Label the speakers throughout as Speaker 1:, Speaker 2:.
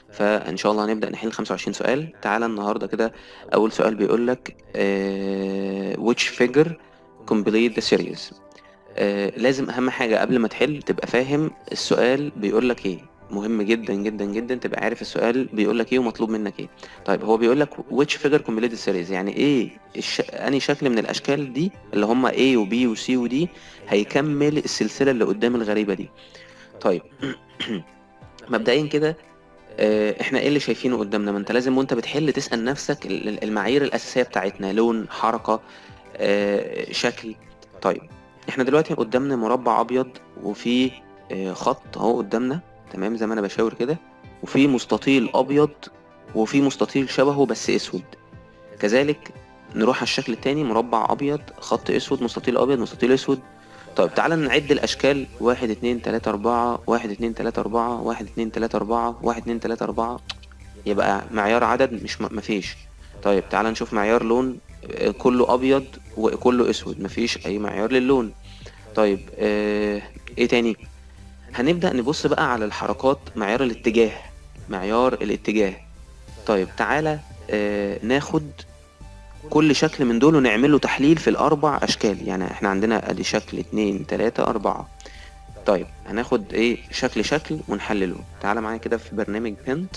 Speaker 1: فان شاء الله هنبدا نحل 25 سؤال تعالى النهارده كده اول سؤال بيقول لك آه which figure complete the series آه لازم اهم حاجه قبل ما تحل تبقى فاهم السؤال بيقول لك ايه مهم جدا جدا جدا تبقى عارف السؤال بيقول لك ايه ومطلوب منك ايه طيب هو بيقول لك which figure complete the series يعني ايه الش... انهي شكل من الاشكال دي اللي هم A و B و C و D هيكمل السلسله اللي قدام الغريبه دي طيب مبدئيا كده آه، احنا ايه اللي شايفينه قدامنا ما انت لازم وانت بتحل تسأل نفسك ال- ال- المعايير الأساسية بتاعتنا لون حركة آه، شكل طيب احنا دلوقتي قدامنا مربع أبيض وفي آه، خط اهو قدامنا تمام زي ما انا بشاور كده وفي مستطيل أبيض وفي مستطيل شبهه بس أسود كذلك نروح على الشكل التاني مربع أبيض خط أسود مستطيل أبيض مستطيل أسود طيب تعالى نعد الأشكال واحد اتنين تلاتة أربعة واحد اتنين تلاتة أربعة واحد اتنين تلاتة أربعة واحد اتنين تلاتة أربعة يبقى معيار عدد مش م- مفيش طيب تعالى نشوف معيار لون آه، كله أبيض وكله أسود مفيش أي معيار للون طيب آه إيه تاني هنبدأ نبص بقى على الحركات معيار الاتجاه معيار الاتجاه طيب تعالى آه ناخد كل شكل من دول ونعمل له تحليل في الأربع أشكال يعني احنا عندنا أدي شكل اتنين تلاتة أربعة طيب هناخد ايه شكل شكل ونحلله تعالى معايا كده في برنامج بنت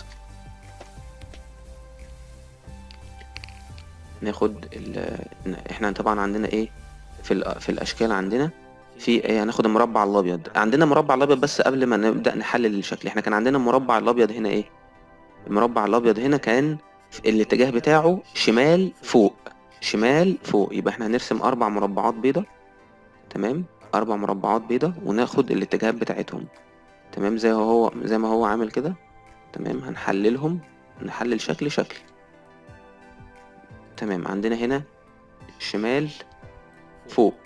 Speaker 1: ناخد ال احنا طبعا عندنا ايه في ال... في الاشكال عندنا في ايه هناخد المربع الابيض عندنا مربع الابيض بس قبل ما نبدا نحلل الشكل احنا كان عندنا المربع الابيض هنا ايه المربع الابيض هنا كان الاتجاه بتاعه شمال فوق شمال فوق يبقى احنا هنرسم اربع مربعات بيضة تمام اربع مربعات بيضة وناخد الاتجاهات بتاعتهم تمام زي هو زي ما هو عامل كده تمام هنحللهم نحلل شكل شكل تمام عندنا هنا شمال فوق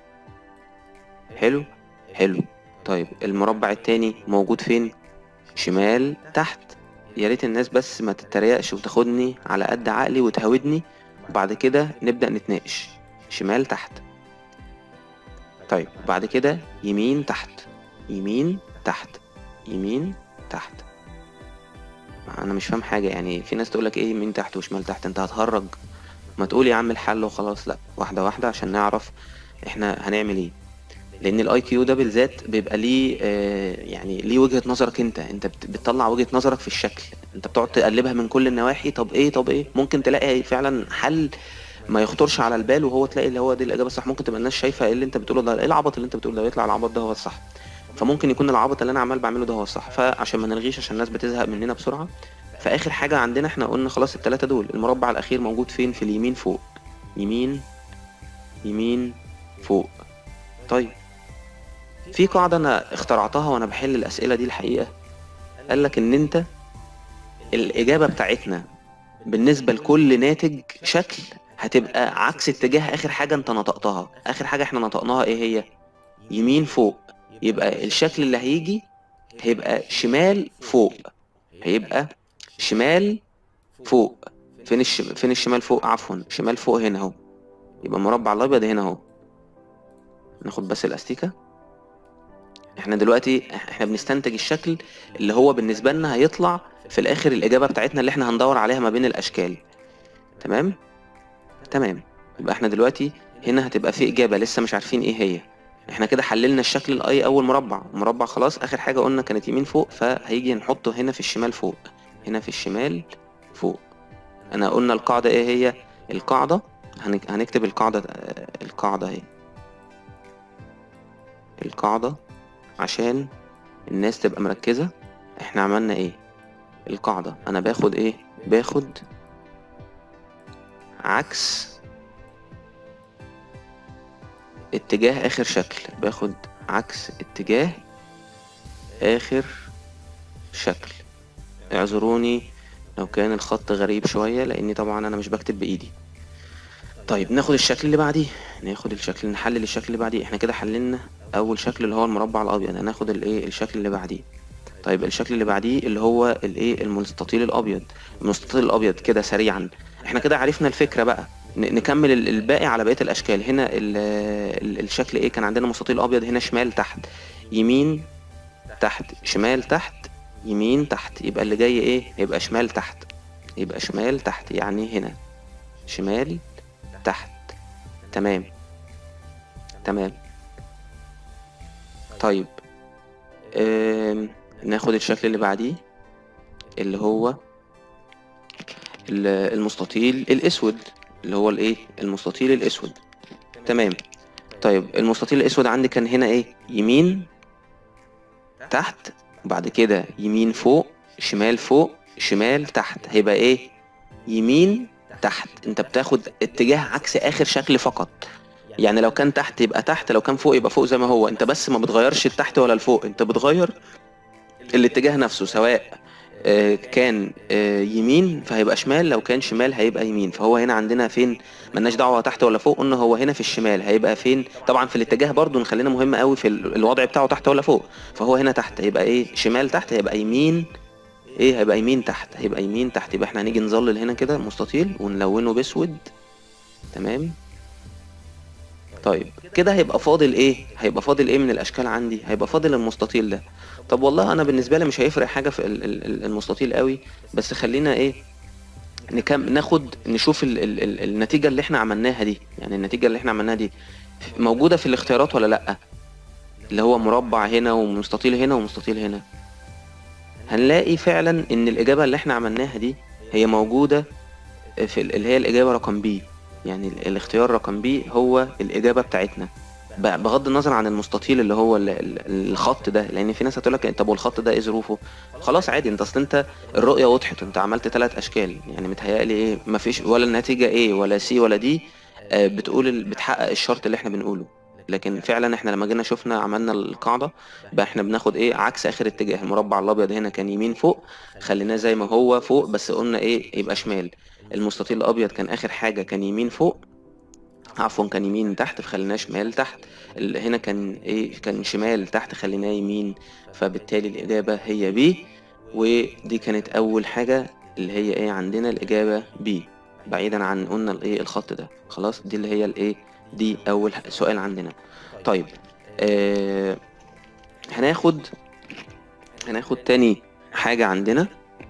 Speaker 1: حلو حلو طيب المربع التاني موجود فين شمال تحت يا ريت الناس بس ما تتريقش وتاخدني على قد عقلي وتهودني وبعد كده نبدأ نتناقش شمال تحت طيب بعد كده يمين تحت يمين تحت يمين تحت انا مش فاهم حاجة يعني في ناس تقولك ايه يمين تحت وشمال تحت انت هتهرج ما تقول يا عم الحل وخلاص لا واحدة واحدة عشان نعرف احنا هنعمل ايه لان الاي كيو ده بالذات بيبقى ليه آه يعني ليه وجهة نظرك انت انت بت- بتطلع وجهة نظرك في الشكل انت بتقعد تقلبها من كل النواحي طب ايه طب ايه ممكن تلاقي فعلا حل ما يخطرش على البال وهو تلاقي اللي هو دي الاجابه الصح ممكن تبقى الناس شايفه ايه اللي انت بتقوله ده ايه العبط اللي انت بتقوله ده ويطلع العبط ده هو الصح فممكن يكون العبط اللي انا عمال بعمله ده هو الصح فعشان ما نلغيش عشان الناس بتزهق مننا بسرعه فاخر حاجه عندنا احنا قلنا خلاص الثلاثه دول المربع الاخير موجود فين في اليمين فوق يمين يمين فوق طيب في قاعده انا اخترعتها وانا بحل الاسئله دي الحقيقه قال لك ان انت الاجابه بتاعتنا بالنسبه لكل ناتج شكل هتبقى عكس اتجاه اخر حاجه انت نطقتها اخر حاجه احنا نطقناها ايه هي يمين فوق يبقى الشكل اللي هيجي هيبقى شمال فوق هيبقى شمال فوق فين الش... فين الشمال فوق عفوا شمال فوق هنا اهو يبقى المربع الابيض هنا اهو ناخد بس الاستيكه احنا دلوقتي احنا بنستنتج الشكل اللي هو بالنسبه لنا هيطلع في الاخر الاجابه بتاعتنا اللي احنا هندور عليها ما بين الاشكال تمام تمام يبقى احنا دلوقتي هنا هتبقى في اجابه لسه مش عارفين ايه هي احنا كده حللنا الشكل الاي اول مربع مربع خلاص اخر حاجه قلنا كانت يمين فوق فهيجي نحطه هنا في الشمال فوق هنا في الشمال فوق انا قلنا القاعده ايه هي القاعده هنك- هنكتب القاعده القاعده اهي القاعده عشان الناس تبقى مركزه احنا عملنا ايه القاعده انا باخد ايه باخد عكس اتجاه اخر شكل باخد عكس اتجاه اخر شكل اعذروني لو كان الخط غريب شوية لاني طبعا انا مش بكتب بايدي طيب ناخد الشكل اللي بعديه ناخد الشكل نحلل الشكل اللي بعديه احنا كده حللنا اول شكل اللي هو المربع الابيض هناخد الايه الشكل اللي بعديه طيب الشكل اللي بعديه اللي هو الايه المستطيل الابيض المستطيل الابيض كده سريعا احنا كده عرفنا الفكرة بقى ن- نكمل ال- الباقي على بقية الاشكال هنا ال ال الشكل ايه كان عندنا مستطيل ابيض هنا شمال تحت يمين تحت شمال تحت يمين تحت يبقى اللي جاي ايه يبقى شمال تحت يبقى شمال تحت يعني هنا شمال تحت تمام تمام طيب آم، ناخد الشكل اللي بعديه اللي هو ال- المستطيل الاسود اللي هو الايه المستطيل الاسود تمام طيب المستطيل الاسود عندي كان هنا ايه يمين تحت وبعد كده يمين فوق شمال فوق شمال تحت هيبقى ايه يمين تحت انت بتاخد اتجاه عكس اخر شكل فقط يعني لو كان تحت يبقى تحت لو كان فوق يبقى فوق زي ما هو انت بس ما بتغيرش التحت ولا الفوق انت بتغير الاتجاه نفسه سواء آه، كان آه، يمين فهيبقى شمال لو كان شمال هيبقى يمين فهو هنا عندنا فين ملناش دعوه تحت ولا فوق قلنا هو هنا في الشمال هيبقى فين طبعا في الاتجاه برضو نخلينا مهم قوي في ال- الوضع بتاعه تحت ولا فوق فهو هنا تحت هيبقى ايه شمال تحت هيبقى يمين ايه هيبقى يمين تحت هيبقى يمين تحت يبقى احنا هنيجي نظلل هنا كده مستطيل ونلونه باسود تمام طيب كده هيبقى فاضل ايه هيبقى فاضل ايه من الاشكال عندي هيبقى فاضل المستطيل ده طب والله انا بالنسبه لي مش هيفرق حاجه في ال- ال- ال- المستطيل قوي بس خلينا ايه نكم ناخد نشوف ال ال ال النتيجه اللي احنا عملناها دي يعني النتيجه اللي احنا عملناها دي موجوده في الاختيارات ولا لا اللي هو مربع هنا ومستطيل هنا ومستطيل هنا هنلاقي فعلا ان الاجابه اللي احنا عملناها دي هي موجوده في ال- اللي هي الاجابه رقم بي يعني ال- الاختيار رقم بي هو الاجابه بتاعتنا ب- بغض النظر عن المستطيل اللي هو ال- ال- الخط ده لان في ناس هتقول لك طب والخط ده ايه ظروفه خلاص عادي انت اصل انت الرؤيه وضحت انت عملت ثلاث اشكال يعني متهيألي ايه مفيش ولا النتيجه ايه ولا سي ولا دي آه، بتقول ال- بتحقق الشرط اللي احنا بنقوله لكن فعلا احنا لما جينا شفنا عملنا القاعده بقى احنا بناخد ايه عكس اخر اتجاه المربع الابيض هنا كان يمين فوق خليناه زي ما هو فوق بس قلنا ايه يبقى شمال المستطيل الابيض كان اخر حاجه كان يمين فوق عفوا كان يمين تحت فخليناه شمال تحت ال- هنا كان ايه كان شمال تحت خليناه يمين فبالتالي الاجابه هي بي ودي كانت اول حاجه اللي هي ايه عندنا الاجابه بي بعيدا عن قلنا الايه الخط ده خلاص دي اللي هي الايه دي اول ح- سؤال عندنا طيب آه هناخد هناخد تاني حاجه عندنا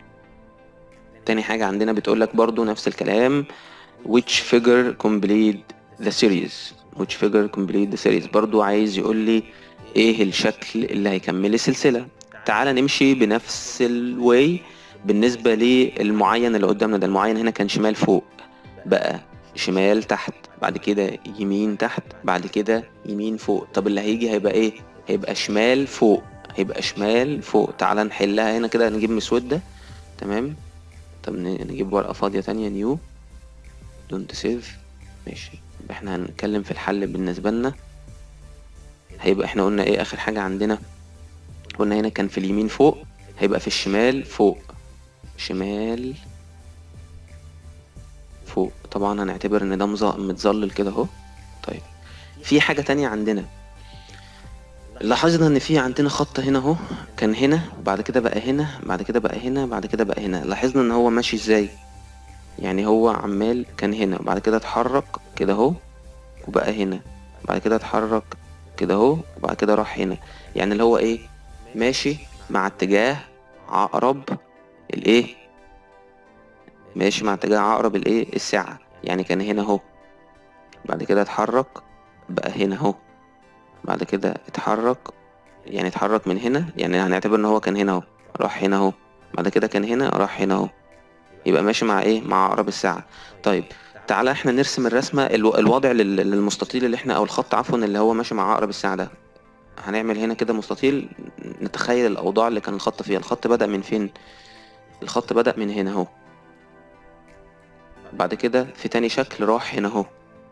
Speaker 1: تاني حاجه عندنا بتقول لك برضو نفس الكلام which figure complete the series which figure complete the series برضو عايز يقول لي ايه الشكل اللي هيكمل السلسلة تعال نمشي بنفس الواي بالنسبة للمعين اللي قدامنا ده المعين هنا كان شمال فوق بقى شمال تحت بعد كده يمين تحت بعد كده يمين فوق طب اللي هيجي هيبقى ايه هيبقى شمال فوق هيبقى شمال فوق تعال نحلها هنا كده نجيب مسودة تمام طب ن- نجيب ورقة فاضية تانية نيو دونت سيف ماشي يبقى احنا هنتكلم في الحل بالنسبة لنا هيبقى احنا قلنا ايه اخر حاجة عندنا قلنا هنا كان في اليمين فوق هيبقى في الشمال فوق شمال فوق طبعا هنعتبر ان ده مظ- متظلل كده اهو طيب في حاجة تانية عندنا لاحظنا ان في عندنا خط هنا اهو كان هنا بعد كده بقى هنا بعد كده بقى هنا بعد كده بقى هنا لاحظنا ان هو ماشي ازاي يعني هو عمال كان هنا وبعد كده اتحرك كده اهو وبقى هنا بعد كده اتحرك كده اهو وبعد كده راح هنا يعني اللي هو ايه ماشي مع اتجاه عقرب الايه ماشي مع اتجاه عقرب الايه الساعة يعني كان هنا اهو بعد كده اتحرك بقى هنا اهو بعد كده اتحرك يعني اتحرك من هنا يعني هنعتبر ان هو كان هنا اهو راح هنا اهو بعد كده كان هنا راح هنا اهو يبقى ماشي مع ايه مع عقرب الساعة طيب تعالى احنا نرسم الرسمة الو- الوضع لل- للمستطيل اللي احنا او الخط عفوا اللي هو ماشي مع عقرب الساعة ده هنعمل هنا كده مستطيل نتخيل الاوضاع اللي كان الخط فيها الخط بدأ من فين الخط بدأ من هنا اهو بعد كده في تاني شكل راح هنا اهو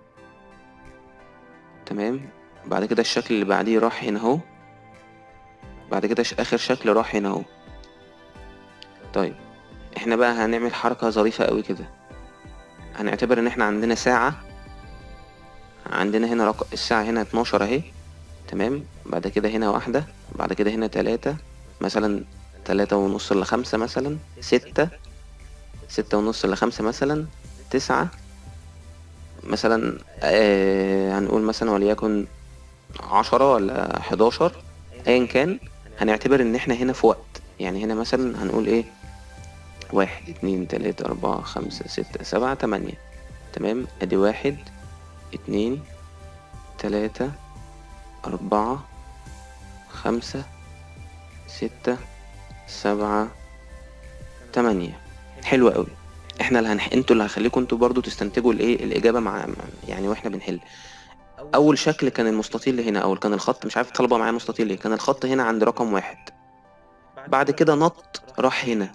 Speaker 1: تمام بعد كده الشكل اللي بعديه راح هنا اهو بعد كده ش- اخر شكل راح هنا اهو طيب احنا بقى هنعمل حركة ظريفة قوي كده هنعتبر ان احنا عندنا ساعة عندنا هنا رق... الساعة هنا 12 اهي تمام بعد كده هنا واحدة بعد كده هنا تلاتة مثلا تلاتة ونص لخمسة مثلا ستة ستة ونص لخمسة مثلا تسعة مثلا آه هنقول مثلا وليكن عشرة ولا حداشر ايا كان هنعتبر ان احنا هنا في وقت يعني هنا مثلا هنقول ايه واحد اتنين تلاتة أربعة خمسة ستة سبعة تمانية تمام ادي واحد اتنين تلاتة أربعة خمسة ستة سبعة تمانية حلو قوي احنا اللي هنح... انتوا اللي هخليكم انتوا برضو تستنتجوا الايه الاجابه مع يعني واحنا بنحل اول شكل كان المستطيل هنا او كان الخط مش عارف الطلبه معايا مستطيل ايه كان الخط هنا عند رقم واحد بعد كده نط راح هنا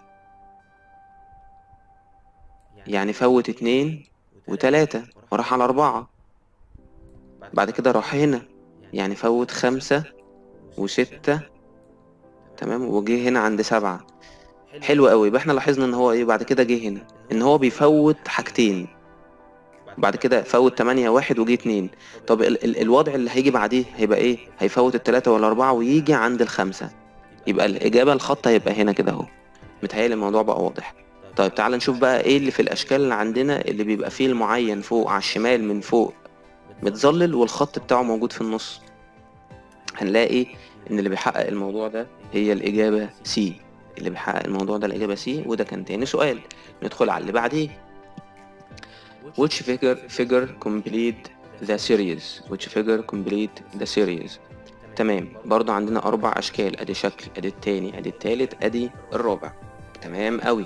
Speaker 1: يعني فوت اتنين وتلاتة وراح على أربعة بعد كده راح هنا يعني فوت خمسة وستة تمام وجه هنا عند سبعة حلو قوي يبقى احنا لاحظنا ان هو ايه بعد كده جه هنا ان هو بيفوت حاجتين بعد كده فوت تمانية واحد وجه اتنين طب ال ال الوضع اللي هيجي بعديه هيبقى ايه هيفوت التلاتة والاربعة ويجي عند الخمسة يبقى الاجابة الخط هيبقى هنا كده اهو متهيألي الموضوع بقى واضح طيب تعال نشوف بقى ايه اللي في الاشكال اللي عندنا اللي بيبقى فيه المعين فوق على الشمال من فوق متظلل والخط بتاعه موجود في النص هنلاقي ان اللي بيحقق الموضوع ده هي الاجابة سي اللي بيحقق الموضوع ده الإجابة سي وده كان تاني سؤال ندخل على اللي بعديه which figure figure complete the series which figure complete the series تمام برضو عندنا أربع أشكال أدي شكل أدي التاني أدي التالت أدي الرابع تمام قوي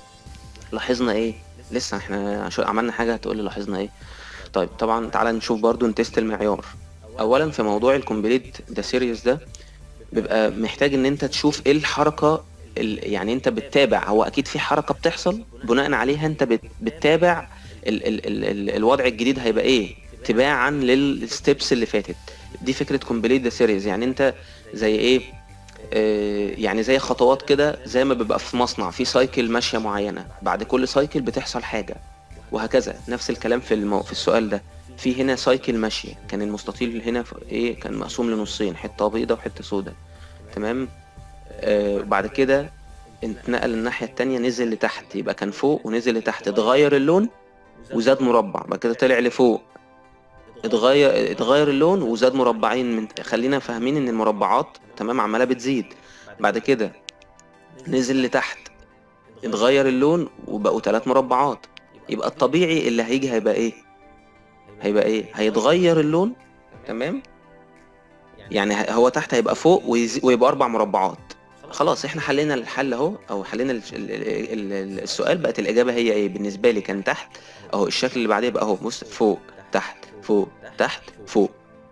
Speaker 1: لاحظنا إيه لسه احنا عملنا حاجة هتقولي لاحظنا إيه طيب طبعا تعالى نشوف برضو نتست المعيار أولا في موضوع الكومبليت ذا سيريز ده بيبقى محتاج ان انت تشوف ايه الحركة يعني انت بتتابع هو اكيد في حركه بتحصل بناء عليها انت بتتابع ال ال ال ال الوضع الجديد هيبقى ايه تباعا للستبس اللي فاتت دي فكره كومبليت ذا سيريز يعني انت زي ايه آه يعني زي خطوات كده زي ما بيبقى في مصنع في سايكل ماشيه معينه بعد كل سايكل بتحصل حاجه وهكذا نفس الكلام في المو... في السؤال ده في هنا سايكل ماشيه كان المستطيل هنا ايه كان مقسوم لنصين حته بيضه وحته سوداء تمام آه بعد كده اتنقل الناحية التانية نزل لتحت يبقى كان فوق ونزل لتحت اتغير اللون وزاد مربع بعد كده طلع لفوق اتغير اتغير اللون وزاد مربعين من خلينا فاهمين ان المربعات تمام عمالة بتزيد بعد كده نزل لتحت اتغير اللون وبقوا ثلاث مربعات يبقى الطبيعي اللي هيجي هيبقى ايه هيبقى ايه هيتغير اللون تمام يعني هو تحت هيبقى فوق ويبقى اربع مربعات خلاص احنا حلينا الحل اهو او حلينا السؤال بقت الاجابه هي ايه بالنسبه لي كان تحت اهو الشكل اللي بعديه بقى اهو بص فوق تحت فوق تحت فوق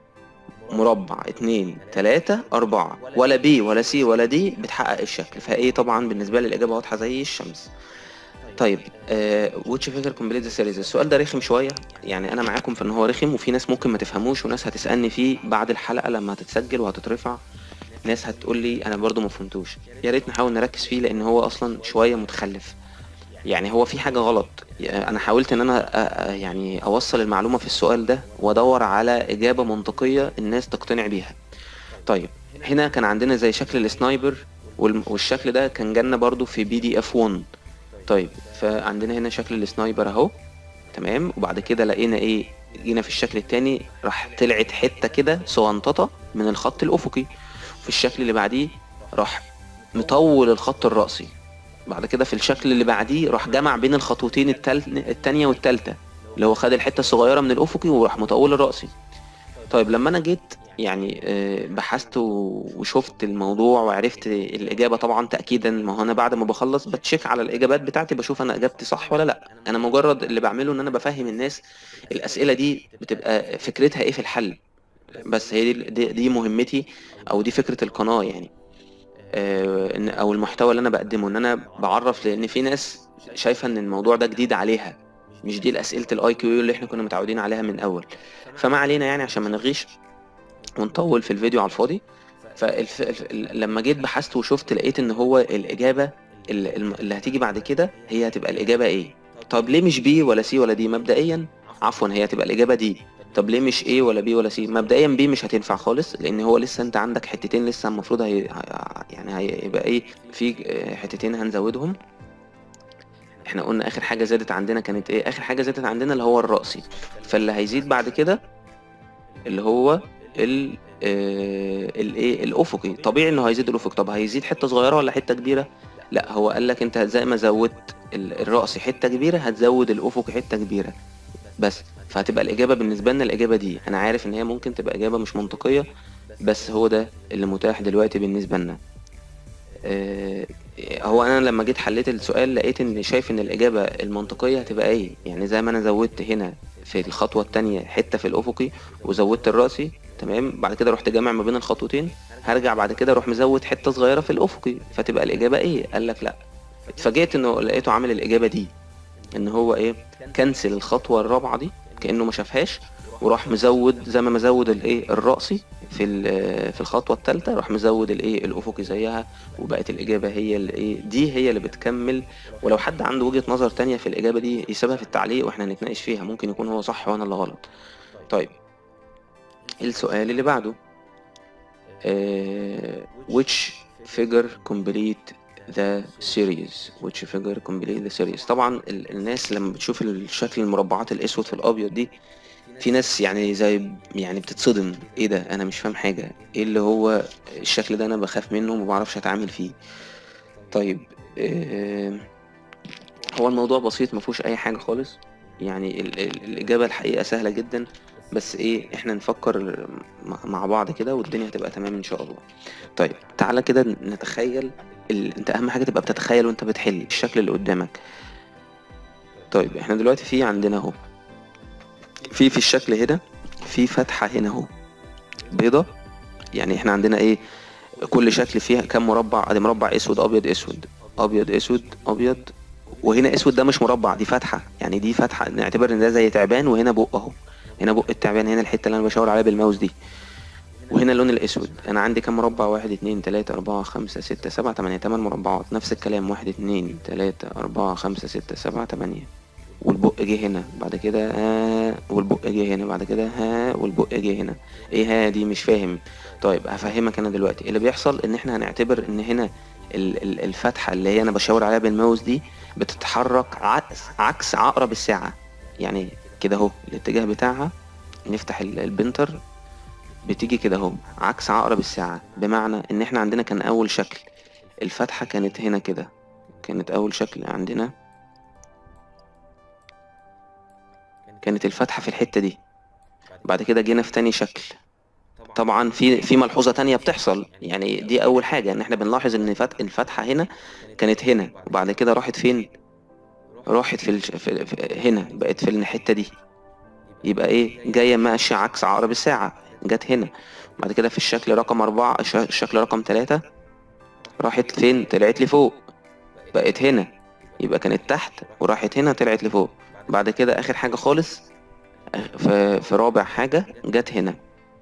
Speaker 1: مربع اتنين تلاتة أربعة ولا بي ولا سي ولا دي بتحقق الشكل فايه طبعا بالنسبة لي الإجابة واضحة زي الشمس طيب واتش فيجر كومبليت سيريز السؤال ده رخم شويه يعني انا معاكم في ان هو رخم وفي ناس ممكن ما تفهموش وناس هتسالني فيه بعد الحلقه لما هتتسجل وهتترفع ناس هتقول لي انا برضو ما فهمتوش يا ريت نحاول نركز فيه لان هو اصلا شويه متخلف يعني هو في حاجه غلط انا حاولت ان انا يعني اوصل المعلومه في السؤال ده وادور على اجابه منطقيه الناس تقتنع بيها طيب هنا كان عندنا زي شكل السنايبر والشكل ده كان جالنا برضو في بي دي اف 1 طيب فعندنا هنا شكل السنايبر اهو تمام وبعد كده لقينا ايه جينا في الشكل التاني راح طلعت حته كده صغنططه من الخط الافقي في الشكل اللي بعديه راح مطول الخط الرأسي بعد كده في الشكل اللي بعديه راح جمع بين الخطوتين التل... التانية والتالتة اللي هو خد الحتة الصغيرة من الأفقي وراح مطول الرأسي طيب لما أنا جيت يعني بحثت وشفت الموضوع وعرفت الإجابة طبعا تأكيدا ما هو أنا بعد ما بخلص بتشيك على الإجابات بتاعتي بشوف أنا إجابتي صح ولا لأ أنا مجرد اللي بعمله إن أنا بفهم الناس الأسئلة دي بتبقى فكرتها إيه في الحل بس هي دي, دي, دي مهمتي او دي فكره القناه يعني آه او المحتوى اللي انا بقدمه ان انا بعرف لان في ناس شايفه ان الموضوع ده جديد عليها مش دي الاسئله الاي كيو اللي احنا كنا متعودين عليها من اول فما علينا يعني عشان ما نغيش ونطول في الفيديو على الفاضي فلما جيت بحثت وشفت لقيت ان هو الاجابه اللي هتيجي بعد كده هي هتبقى الاجابه ايه طب ليه مش بي ولا سي ولا دي مبدئيا عفوا هي هتبقى الاجابه دي طب ليه مش A ولا B ولا C مبدئيا B مش هتنفع خالص لان هو لسه انت عندك حتتين لسه المفروض هي... يعني هيبقى ايه في حتتين هنزودهم احنا قلنا اخر حاجه زادت عندنا كانت ايه اخر حاجه زادت عندنا اللي هو الرأسي فاللي هيزيد بعد كده اللي هو ال... آه، الايه الافقي طبيعي انه هيزيد الافق طب هيزيد حته صغيره ولا حته كبيره لا هو قال لك انت زي ما زودت ال- الرأسي حته كبيره هتزود الافقي حته كبيره بس فهتبقى الاجابه بالنسبه لنا الاجابه دي انا عارف ان هي ممكن تبقى اجابه مش منطقيه بس هو ده اللي متاح دلوقتي بالنسبه لنا آه، هو انا لما جيت حليت السؤال لقيت ان شايف ان الاجابه المنطقيه هتبقى ايه يعني زي ما انا زودت هنا في الخطوه التانية حته في الافقي وزودت الراسي تمام بعد كده رحت جامع ما بين الخطوتين هرجع بعد كده اروح مزود حته صغيره في الافقي فتبقى الاجابه ايه قال لك لا اتفاجئت انه لقيته عامل الاجابه دي ان هو ايه كنسل الخطوه الرابعه دي كانه ما شافهاش وراح مزود زي ما مزود الايه الرأسي في ال- في الخطوه الثالثه راح مزود الايه الافقي زيها وبقت الاجابه هي اللي ايه دي هي اللي بتكمل ولو حد عنده وجهه نظر تانية في الاجابه دي يسيبها في التعليق واحنا نتناقش فيها ممكن يكون هو صح وانا اللي غلط طيب السؤال اللي بعده آه which figure complete the series which figure complete the series طبعا ال- الناس لما بتشوف الشكل المربعات الاسود في الابيض دي في ناس يعني زي يعني بتتصدم ايه ده انا مش فاهم حاجه ايه اللي هو الشكل ده انا بخاف منه وما بعرفش اتعامل فيه طيب آه هو الموضوع بسيط ما فيهوش اي حاجه خالص يعني ال ال الاجابه الحقيقه سهله جدا بس ايه احنا نفكر مع- مع بعض كده والدنيا هتبقى تمام ان شاء الله طيب تعالى كده نتخيل ال... انت اهم حاجه تبقى بتتخيل وانت بتحل الشكل اللي قدامك طيب احنا دلوقتي في عندنا اهو في في الشكل هنا في فتحه هنا اهو بيضه يعني احنا عندنا ايه كل شكل فيها كام مربع ادي مربع اسود ابيض اسود ابيض اسود ابيض وهنا اسود ده مش مربع دي فتحه يعني دي فتحه نعتبر ان ده زي تعبان وهنا بق اهو هنا بق التعبان هنا الحته اللي انا بشاور عليها بالماوس دي وهنا اللون الاسود انا عندي كام مربع واحد اتنين تلاتة اربعة خمسة ستة سبعة تمانية تمن مربعات نفس الكلام واحد اتنين تلاتة اربعة خمسة ستة سبعة تمانية والبق جه هنا بعد كده ها والبق جه هنا بعد كده ها والبق جه هنا ايه ها دي مش فاهم طيب هفهمك انا دلوقتي اللي بيحصل ان احنا هنعتبر ان هنا ال- ال- الفتحة اللي هي انا بشاور عليها بالماوس دي بتتحرك عكس عكس عقرب الساعة يعني كده اهو الاتجاه بتاعها نفتح ال- البنتر بتيجي كده اهو عكس عقرب الساعة بمعنى ان احنا عندنا كان اول شكل الفتحة كانت هنا كده كانت اول شكل عندنا كانت الفتحة في الحتة دي بعد كده جينا في تاني شكل طبعا في في ملحوظة تانية بتحصل يعني دي اول حاجة ان احنا بنلاحظ ان فت- الفتحة هنا كانت هنا وبعد كده راحت فين راحت في, الش... في... في هنا بقت في الحتة دي يبقى ايه جاية ماشية عكس عقرب الساعة جت هنا بعد كده في الشكل رقم أربعة الش- الشكل رقم تلاتة راحت فين طلعت لفوق بقت هنا يبقى كانت تحت وراحت هنا طلعت لفوق بعد كده آخر حاجة خالص في, في رابع حاجة جت هنا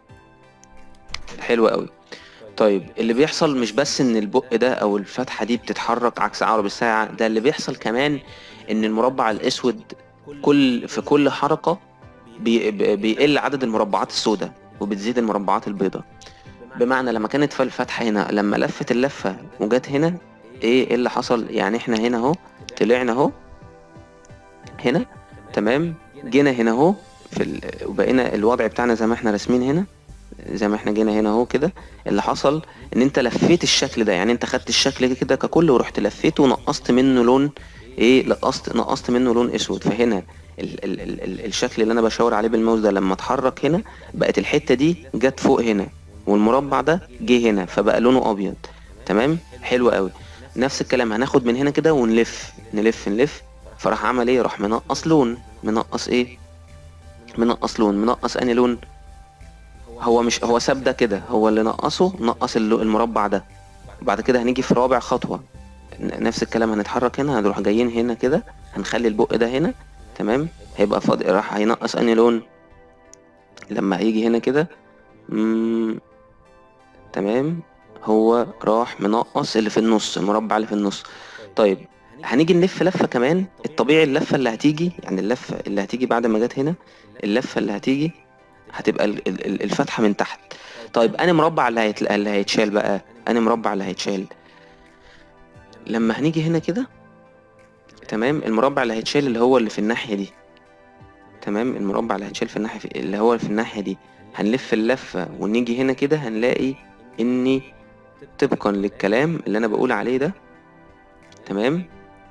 Speaker 1: حلو قوي طيب اللي بيحصل مش بس ان البق ده او الفتحة دي بتتحرك عكس عقرب الساعة ده اللي بيحصل كمان ان المربع الاسود كل في كل حركة بي بي- بيقل عدد المربعات السوداء وبتزيد المربعات البيضاء بمعنى لما كانت في الفتحة هنا لما لفت اللفة وجت هنا ايه إيه اللي حصل يعني احنا هنا اهو طلعنا اهو هنا تمام جينا هنا اهو في ال... وبقينا الوضع بتاعنا زي ما احنا راسمين هنا زي ما احنا جينا هنا اهو كده اللي حصل ان انت لفيت الشكل ده يعني انت خدت الشكل كده ككل ورحت لفيته ونقصت منه لون ايه نقصت نقصت منه لون اسود فهنا ال ال ال ال الشكل اللي انا بشاور عليه بالماوس ده لما اتحرك هنا بقت الحتة دي جت فوق هنا والمربع ده جه هنا فبقى لونه ابيض تمام حلو قوي نفس الكلام هناخد من هنا كده ونلف نلف نلف فراح عمل ايه راح منقص لون منقص ايه منقص لون منقص انهي لون هو مش هو ساب ده كده هو اللي نقصه نقص اللو- المربع ده بعد كده هنيجي في رابع خطوة ن- نفس الكلام هنتحرك هنا هنروح جايين هنا كده هنخلي البق ده هنا تمام هيبقى فاضي راح هينقص انهي لون لما هيجي هنا كده مم، تمام هو راح منقص اللي في النص المربع اللي في النص طيب هنيجي نلف لفة كمان الطبيعي اللفة اللي هتيجي يعني اللفة اللي هتيجي بعد ما جت هنا اللفة اللي هتيجي هتبقى ال- ال- ال- الفتحة من تحت طيب أنا مربع اللي, هيت... اللي هيتشال بقى أنا مربع اللي هيتشال لما هنيجي هنا كده تمام المربع اللي هيتشال اللي هو اللي في الناحية دي تمام المربع اللي هيتشال في الناحية في... اللي هو في الناحية دي هنلف اللفة ونيجي هنا كده هنلاقي اني طبقا للكلام اللي انا بقول عليه ده تمام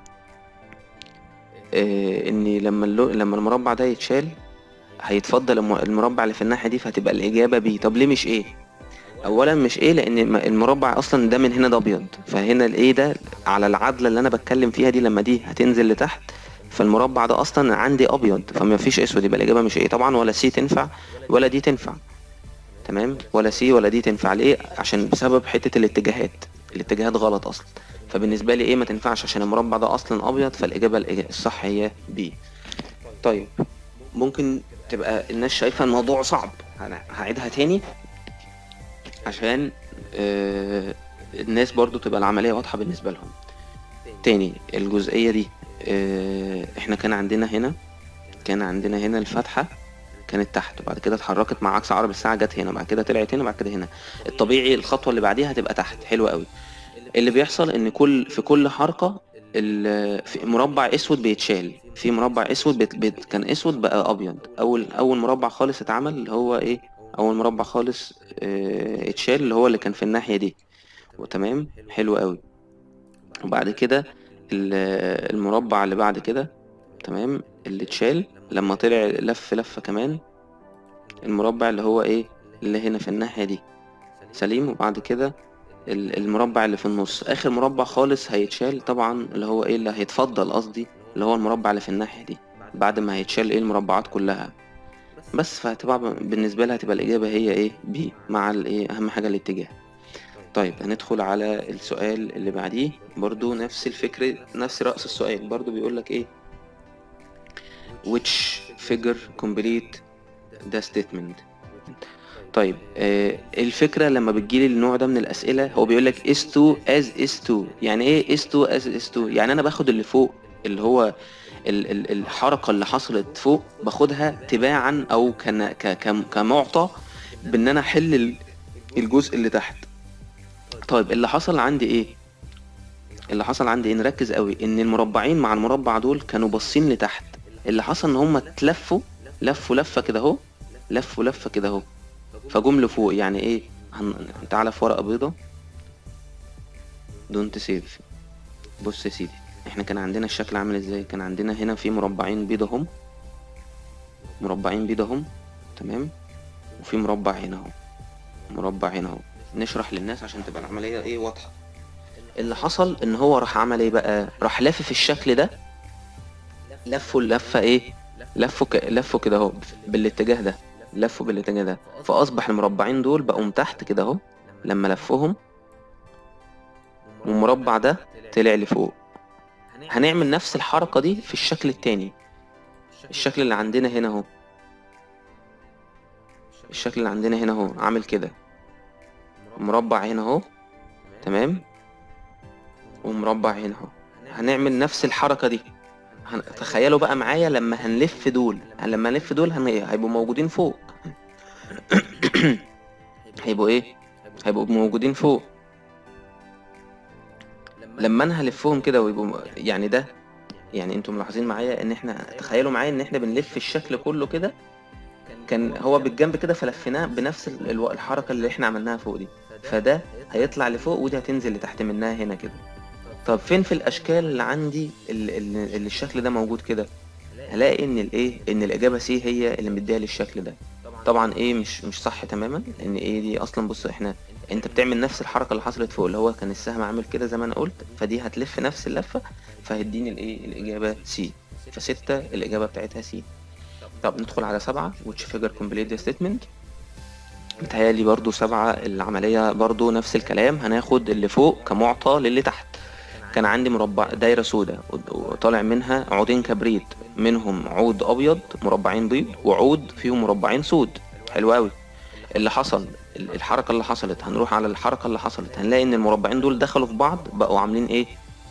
Speaker 1: آه ان لما اللو... لما المربع ده يتشال هيتفضل الم- المربع اللي في الناحية دي فهتبقى الإجابة بي طب ليه مش ايه اولا مش ايه لان الم- المربع اصلا ده من هنا ده ابيض فهنا الايه ده على العدله اللي انا بتكلم فيها دي لما دي هتنزل لتحت فالمربع ده اصلا عندي ابيض فما فيش اسود يبقى الاجابه مش ايه طبعا ولا سي تنفع ولا دي تنفع تمام ولا سي ولا دي تنفع ليه عشان بسبب حته الاتجاهات الاتجاهات غلط اصلا فبالنسبه لي ايه ما تنفعش عشان المربع ده اصلا ابيض فالاجابه الإجا- الصح هي بي طيب ممكن تبقى الناس شايفه الموضوع صعب أنا هعيدها تاني عشان آه، الناس برضو تبقى العملية واضحة بالنسبة لهم تاني الجزئية دي آه، احنا كان عندنا هنا كان عندنا هنا الفتحة كانت تحت وبعد كده اتحركت مع عكس عقرب الساعة جت هنا وبعد كده طلعت هنا وبعد كده هنا الطبيعي الخطوة اللي بعديها هتبقى تحت حلو قوي اللي بيحصل ان كل في كل حركة ال- في مربع اسود بيتشال في مربع اسود بيت بيت كان اسود بقى ابيض اول اول مربع خالص اتعمل اللي هو ايه اول مربع خالص اه اتشال اللي هو اللي كان في الناحية دي وتمام حلو قوي وبعد كده ال- المربع اللي بعد كده تمام اللي اتشال لما طلع لف لفة كمان المربع اللي هو ايه اللي هنا في الناحية دي سليم وبعد كده ال- المربع اللي في النص اخر مربع خالص هيتشال طبعا اللي هو ايه اللي هيتفضل قصدي اللي هو المربع اللي في الناحية دي بعد ما هيتشال ايه المربعات كلها بس فهتبقى ب- بالنسبة لها هتبقى الإجابة هي ايه بي مع الايه أهم حاجة الاتجاه طيب هندخل على السؤال اللي بعديه برضو نفس الفكرة نفس رأس السؤال برضو بيقولك ايه which figure complete the statement طيب آه الفكرة لما بتجيلي النوع ده من الأسئلة هو بيقولك is to as is to يعني ايه is to as is to يعني أنا باخد اللي فوق اللي هو ال ال الحركة اللي حصلت فوق باخدها تباعا أو كن ك كم- كمعطى بإن أنا أحل ال- الجزء اللي تحت طيب اللي حصل عندي ايه اللي حصل عندي ايه نركز قوي ان المربعين مع المربع دول كانوا باصين لتحت اللي حصل ان هم اتلفوا لفوا لفه كده اهو لفوا لفه كده اهو فجم لفوق يعني ايه هن... تعالى في ورقه بيضه دونت سيف بص يا سيدي احنا كان عندنا الشكل عامل ازاي كان عندنا هنا في مربعين بيض اهم مربعين بيض اهم تمام وفي مربع هنا اهو مربع هنا اهو نشرح للناس عشان تبقى العمليه ايه واضحه اللي حصل ان هو راح عمل ايه بقى راح لافف الشكل ده لفوا اللفه ايه لفوا ك... لفوا كده اهو بالاتجاه ده لفوا بالاتجاه ده فاصبح المربعين دول بقوا من تحت كده اهو لما لفوهم والمربع ده طلع لفوق هنعمل نفس الحركه دي في الشكل التاني الشكل اللي عندنا هنا اهو الشكل اللي عندنا هنا اهو عامل كده مربع هنا اهو تمام ومربع هنا اهو هنعمل نفس الحركة دي هن... تخيلوا بقى معايا لما هنلف دول لما نلف دول هن... هيبقوا موجودين فوق هيبقوا ايه هيبقوا موجودين فوق لما انا هلفهم كده ويبقوا م- يعني ده يعني انتم ملاحظين معايا ان احنا تخيلوا معايا ان احنا بنلف الشكل كله كده كان هو بالجنب كده فلفيناه بنفس ال- الو- الحركة اللي احنا عملناها فوق دي فده هيطلع لفوق ودي هتنزل لتحت منها هنا كده طب فين في الاشكال اللي عندي اللي, اللي الشكل ده موجود كده هلاقي ان الايه ان الاجابه سي هي اللي مديها للشكل ده طبعا ايه مش مش صح تماما لان ايه دي اصلا بص احنا انت بتعمل نفس الحركه اللي حصلت فوق اللي هو كان السهم عامل كده زي ما انا قلت فدي هتلف نفس اللفه فهيديني الايه الاجابه سي فستة الاجابه بتاعتها سي طب ندخل على سبعة which figure complete the statement متهيألي برضو سبعة العملية برضو نفس الكلام هناخد اللي فوق كمعطى للي تحت كان عندي مربع دايرة سودة وطالع منها عودين كبريت منهم عود أبيض مربعين بيض وعود فيهم مربعين سود حلو أوي اللي حصل ال- الحركة اللي حصلت هنروح على الحركة اللي حصلت هنلاقي إن المربعين دول دخلوا في بعض بقوا عاملين إيه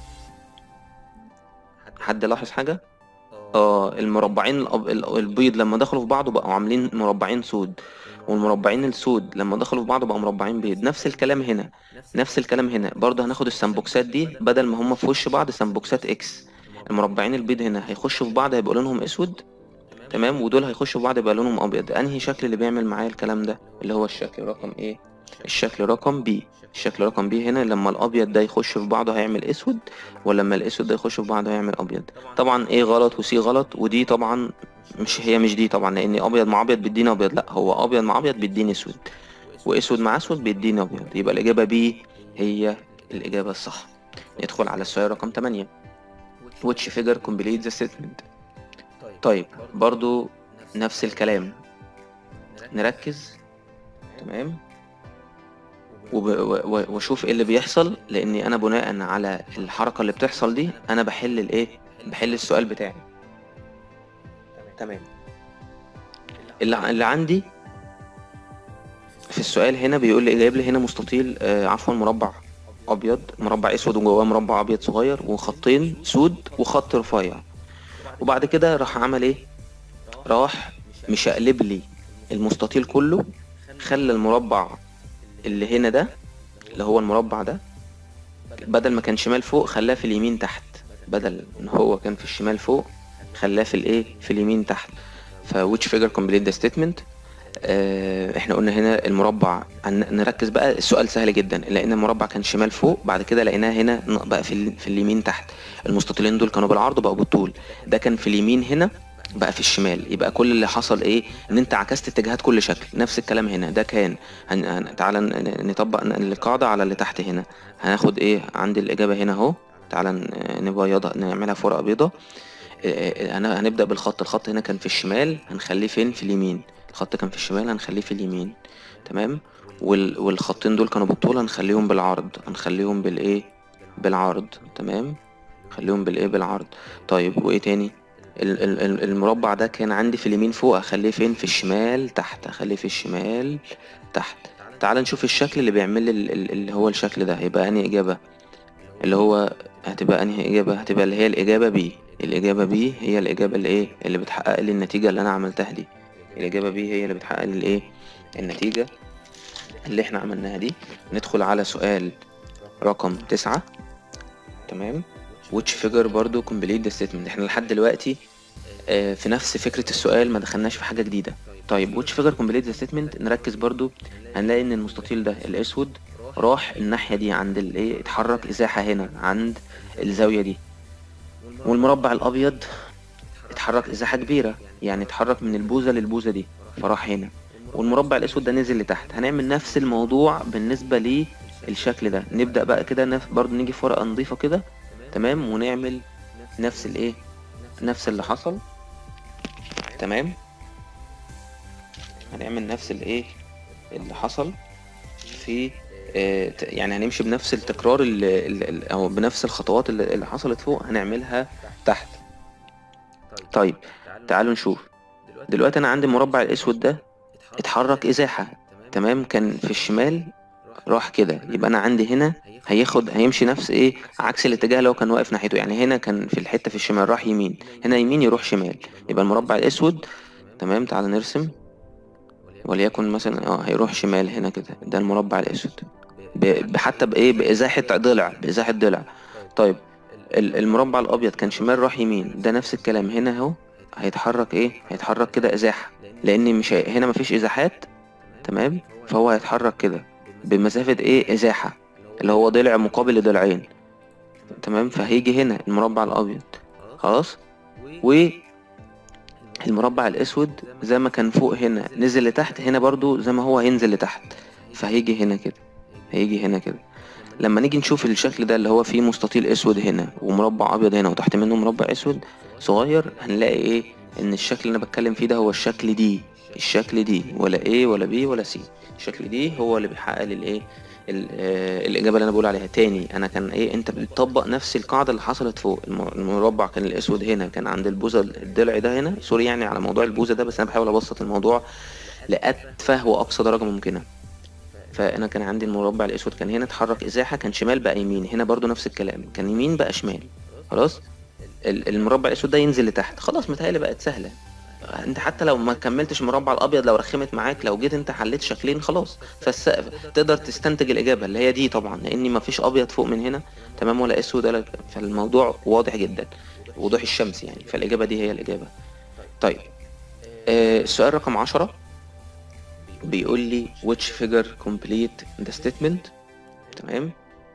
Speaker 1: حد لاحظ حاجة؟ اه المربعين الأب- ال- البيض لما دخلوا في بعض بقوا عاملين مربعين سود والمربعين السود لما دخلوا في بعض بقوا مربعين بيض نفس الكلام هنا نفس الكلام هنا برضه هناخد السمبوكسات دي بدل ما هما في وش بعض سمبوكسات اكس المربعين البيض هنا هيخشوا في بعض هيبقوا لونهم اسود تمام ودول هيخشوا في بعض يبقى لونهم ابيض انهي شكل اللي بيعمل معايا الكلام ده اللي هو الشكل رقم ايه الشكل رقم بي الشكل رقم بي هنا لما الابيض ده يخش في بعضه هيعمل اسود ولما الاسود ده يخش في بعضه هيعمل ابيض طبعا ايه غلط وسي غلط ودي طبعا مش هي مش دي طبعا لان ابيض مع ابيض بيديني ابيض لا هو ابيض مع ابيض بيديني اسود واسود مع اسود بيديني ابيض يبقى الاجابه بي هي الاجابه الصح ندخل على السؤال رقم 8 which figure complete the statement طيب برضو نفس الكلام نركز تمام وب... و... واشوف ايه اللي بيحصل لاني انا بناء على الحركه اللي بتحصل دي انا بحل الايه بحل السؤال بتاعي تمام اللي, اللي عندي في السؤال هنا بيقول لي جايب لي هنا مستطيل آه عفوا مربع ابيض مربع اسود وجواه مربع ابيض صغير وخطين سود وخط رفيع وبعد كده راح عمل ايه راح مشقلب لي المستطيل كله خلى المربع اللي هنا ده اللي هو المربع ده بدل ما كان شمال فوق خلاه في اليمين تحت بدل ان هو كان في الشمال فوق خلاه في الايه في اليمين تحت ف which figure complete the statement آه احنا قلنا هنا المربع نركز بقى السؤال سهل جدا لان المربع كان شمال فوق بعد كده لقيناه هنا بقى في, في اليمين تحت المستطيلين دول كانوا بالعرض بقوا بالطول ده كان في اليمين هنا بقى في الشمال يبقى كل اللي حصل ايه ان انت عكست اتجاهات كل شكل نفس الكلام هنا ده كان هن... هن... تعالى نطبق القاعدة على اللي تحت هنا هناخد ايه عندي الاجابة هنا اهو تعالى نبيضها نعملها في ورقة بيضة هنبدأ بالخط الخط هنا كان في الشمال هنخليه فين في اليمين الخط كان في الشمال هنخليه في اليمين تمام وال... والخطين دول كانوا بالطول هنخليهم بالعرض هنخليهم بالايه بالعرض تمام خليهم بالايه بالعرض طيب وايه تاني المربع ده كان عندي في اليمين فوق اخليه فين في الشمال تحت اخليه في الشمال تحت تعال نشوف الشكل اللي بيعمل لي اللي هو الشكل ده هيبقى انهي اجابه اللي هو هتبقى انهي اجابه هتبقى اللي هي الاجابه بي الاجابه بي هي الاجابه اللي ايه اللي بتحقق لي النتيجه اللي انا عملتها دي الاجابه بي هي اللي بتحقق لي الايه النتيجه اللي احنا عملناها دي ندخل على سؤال رقم تسعة تمام which figure برضو complete the statement احنا لحد دلوقتي آه في نفس فكرة السؤال ما دخلناش في حاجة جديدة طيب which figure complete the statement نركز برضو هنلاقي ان المستطيل ده الاسود راح الناحية دي عند الايه اتحرك ازاحة هنا عند الزاوية دي والمربع الابيض اتحرك ازاحة كبيرة يعني اتحرك من البوزة للبوزة دي فراح هنا والمربع الاسود ده نزل لتحت هنعمل نفس الموضوع بالنسبة للشكل ده نبدأ بقى كده برضو نيجي في ورقة نضيفة كده تمام ونعمل نفس الايه نفس اللي حصل تمام هنعمل نفس الايه اللي حصل في آه يعني هنمشي بنفس التكرار اللي اللي او بنفس الخطوات اللي, اللي حصلت فوق هنعملها تحت طيب تعالوا نشوف دلوقتي انا عندي المربع الاسود ده اتحرك ازاحة تمام كان في الشمال راح كده يبقى انا عندي هنا هياخد هيمشي نفس ايه عكس الاتجاه اللي هو كان واقف ناحيته يعني هنا كان في الحته في الشمال راح يمين هنا يمين يروح شمال يبقى المربع الاسود تمام تعال نرسم وليكن مثلا اه هيروح شمال هنا كده ده المربع الاسود حتى بايه بازاحه ضلع بازاحه ضلع طيب المربع الابيض كان شمال راح يمين ده نفس الكلام هنا اهو هيتحرك ايه هيتحرك كده ازاحه لان مش هي... هنا مفيش ازاحات تمام فهو هيتحرك كده بمسافة ايه ازاحة اللي هو ضلع مقابل لضلعين تمام فهيجي هنا المربع الابيض خلاص و المربع الاسود زي ما كان فوق هنا نزل لتحت هنا برضو زي ما هو هينزل لتحت فهيجي هنا كده هيجي هنا كده لما نيجي نشوف الشكل ده اللي هو فيه مستطيل اسود هنا ومربع ابيض هنا وتحت منه مربع اسود صغير هنلاقي ايه ان الشكل اللي انا بتكلم فيه ده هو الشكل دي الشكل دي ولا A ولا B ولا C الشكل دي هو اللي بيحقق لي الايه الاجابه اللي انا بقول عليها تاني انا كان ايه انت بتطبق نفس القاعده اللي حصلت فوق المربع كان الاسود هنا كان عند البوزه الضلع ده هنا سوري يعني على موضوع البوزه ده بس انا بحاول ابسط الموضوع لاتفه واقصى درجه ممكنه فانا كان عندي المربع الاسود كان هنا اتحرك ازاحه كان شمال بقى يمين هنا برضو نفس الكلام كان يمين بقى شمال خلاص المربع الاسود ده ينزل لتحت خلاص متهيألي بقت سهله انت حتى لو ما كملتش المربع الابيض لو رخمت معاك لو جيت انت حليت شكلين خلاص فالسقف تقدر تستنتج الاجابه اللي هي دي طبعا لان ما فيش ابيض فوق من هنا تمام ولا اسود ولا فالموضوع واضح جدا وضوح الشمس يعني فالاجابه دي هي الاجابه طيب آه، السؤال رقم عشرة بيقول لي which figure complete the statement تمام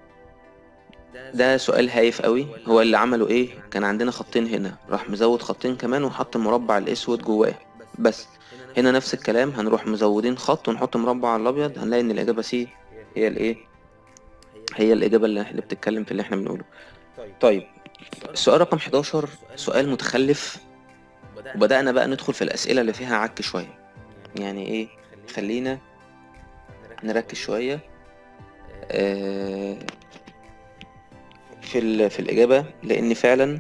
Speaker 1: ده سؤال هايف قوي هو اللي عمله ايه كان عندنا خطين هنا راح مزود خطين كمان وحط المربع الاسود جواه بس هنا نفس الكلام هنروح مزودين خط ونحط مربع على الابيض هنلاقي ان الاجابه سي هي الايه هي الاجابه اللي اللي بتتكلم في اللي احنا بنقوله طيب السؤال رقم 11 سؤال متخلف وبدأنا بقى ندخل في الأسئلة اللي فيها عك شوية يعني إيه خلينا نركز شوية آه، في ال- في الإجابة لأن فعلا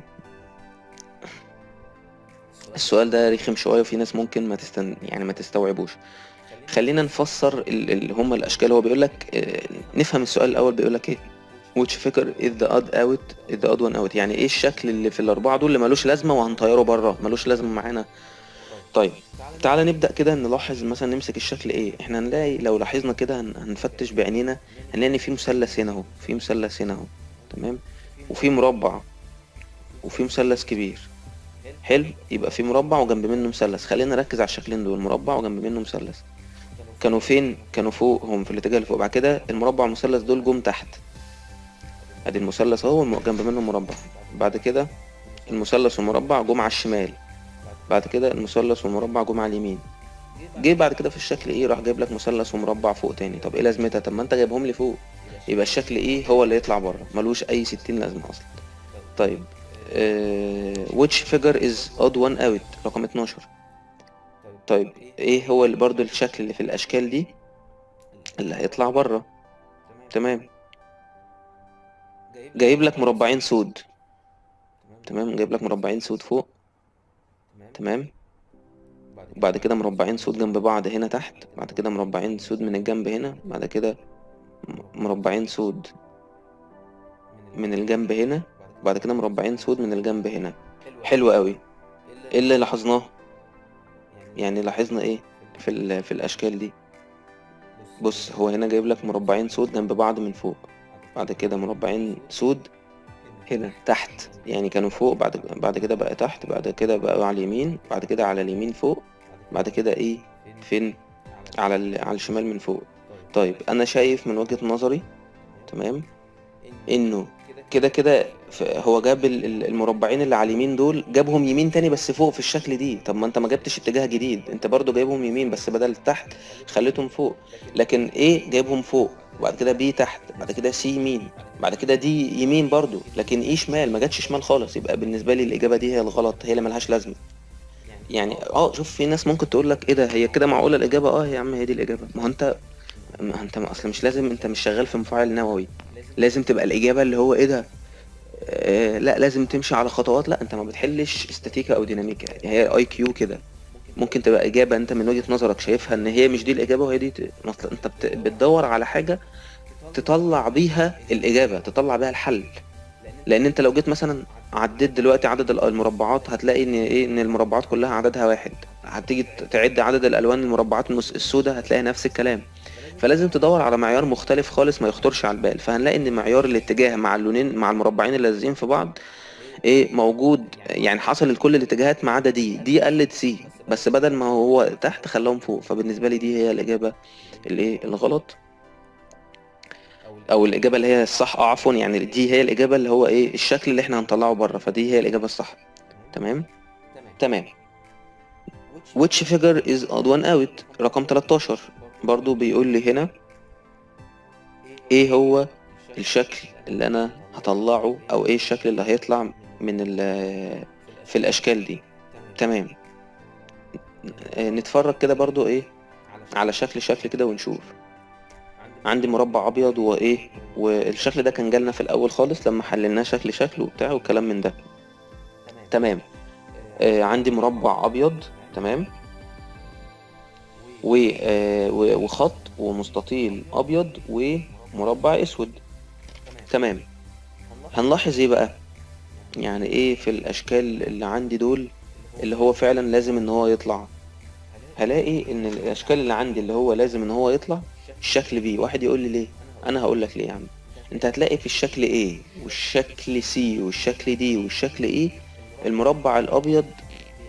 Speaker 1: السؤال ده رخم شوية وفي ناس ممكن ما تستن يعني ما تستوعبوش خلينا نفسر ال- اللي هم الأشكال هو بيقول لك نفهم السؤال الأول بيقول لك إيه which figure is the odd out is the odd one out يعني ايه الشكل اللي في الاربعه دول اللي ملوش لازمه وهنطيره بره ملوش لازمه معانا طيب تعالى نبدا كده نلاحظ مثلا نمسك الشكل ايه احنا هنلاقي لو لاحظنا كده هن- هنفتش بعينينا هنلاقي ان في مثلث هنا اهو في مثلث هنا اهو تمام وفي مربع وفي مثلث كبير حلو يبقى في مربع وجنب منه مثلث خلينا نركز على الشكلين دول مربع وجنب منه مثلث كانوا فين كانوا فوق هم في الاتجاه اللي فوق بعد كده المربع والمثلث دول جم تحت ادي المثلث اهو والم- جنب منه مربع بعد كده المثلث والمربع جم على الشمال بعد كده المثلث والمربع جم على اليمين جه بعد كده في الشكل ايه راح جايب لك مثلث ومربع فوق تاني طب ايه لازمتها طب ما انت جايبهم لي فوق يبقى الشكل ايه هو اللي يطلع بره ملوش اي ستين لازمه اصلا طيب آه which figure is odd one out رقم 12 طيب ايه هو اللي برضو الشكل اللي في الاشكال دي اللي هيطلع بره تمام جايب لك مربعين سود تمام جايب لك مربعين سود فوق تمام وبعد كده مربعين سود جنب بعض هنا تحت بعد كده مربعين سود من الجنب هنا بعد كده م- مربعين سود من الجنب هنا وبعد كده مربعين سود من الجنب هنا حلو قوي ايه اللي لاحظناه يعني لاحظنا ايه في ال- في الاشكال دي بص هو هنا جايب لك مربعين سود جنب بعض من فوق بعد كده مربعين سود هنا تحت يعني كانوا فوق بعد بعد كده بقى تحت بعد كده بقى على اليمين بعد كده على اليمين فوق بعد كده ايه فين على ال... على الشمال من فوق طيب انا شايف من وجهة نظري تمام انه كده كده ف- هو جاب ال- ال- المربعين اللي على اليمين دول جابهم يمين تاني بس فوق في الشكل دي طب ما انت ما جبتش اتجاه جديد انت برضو جايبهم يمين بس بدل تحت خليتهم فوق لكن ايه جايبهم فوق وبعد كده بي تحت بعد كده سي يمين بعد كده دي يمين برضو لكن ايه شمال ما جاتش شمال خالص يبقى بالنسبه لي الاجابه دي هي الغلط هي اللي ملهاش لازمه يعني اه شوف في ناس ممكن تقول لك ايه ده هي كده معقوله الاجابه اه يا عم هي دي الاجابه ما هو انت ما انت اصلا مش لازم انت مش شغال في مفاعل نووي لازم تبقى الاجابه اللي هو ايه ده آه لا لازم تمشي على خطوات لا انت ما بتحلش استاتيكا او ديناميكا هي اي كيو كده ممكن تبقى اجابه انت من وجهه نظرك شايفها ان هي مش دي الاجابه وهي دي ت... مثلا انت بت... بتدور على حاجه تطلع بيها الاجابه تطلع بيها الحل لان انت لو جيت مثلا عديت دلوقتي عدد ال- المربعات هتلاقي ان ايه ان المربعات كلها عددها واحد هتيجي ت- تعد عدد الالوان المربعات المس- السوداء هتلاقي نفس الكلام فلازم تدور على معيار مختلف خالص ما يخطرش على البال فهنلاقي ان معيار الاتجاه مع اللونين مع المربعين اللي لازقين في بعض ايه موجود يعني حصل لكل الاتجاهات ما عدا دي دي قلت سي بس بدل ما هو تحت خلاهم فوق فبالنسبه لي دي هي الاجابه الايه الغلط او الاجابه اللي هي الصح اه عفوا يعني دي هي الاجابه اللي هو ايه الشكل اللي احنا هنطلعه بره فدي هي الاجابه الصح تمام تمام which figure is odd one out رقم 13 برضو بيقول لي هنا ايه هو الشكل اللي انا هطلعه او ايه الشكل اللي هيطلع من ال في الاشكال دي تمام آه، نتفرج كده برضو ايه على شكل شكل كده ونشوف عندي مربع ابيض وايه والشكل ده كان جالنا في الاول خالص لما حللناه شكل شكل وبتاع والكلام من ده تمام آه عندي مربع ابيض تمام و آه و- وخط ومستطيل ابيض ومربع اسود تمام هنلاحظ ايه بقى يعني ايه في الاشكال اللي عندي دول اللي هو فعلا لازم ان هو يطلع هلاقي ان الاشكال اللي عندي اللي هو لازم ان هو يطلع الشكل بي واحد يقول لي ليه انا هقول لك ليه يا عم انت هتلاقي في الشكل A والشكل C والشكل D والشكل E المربع الابيض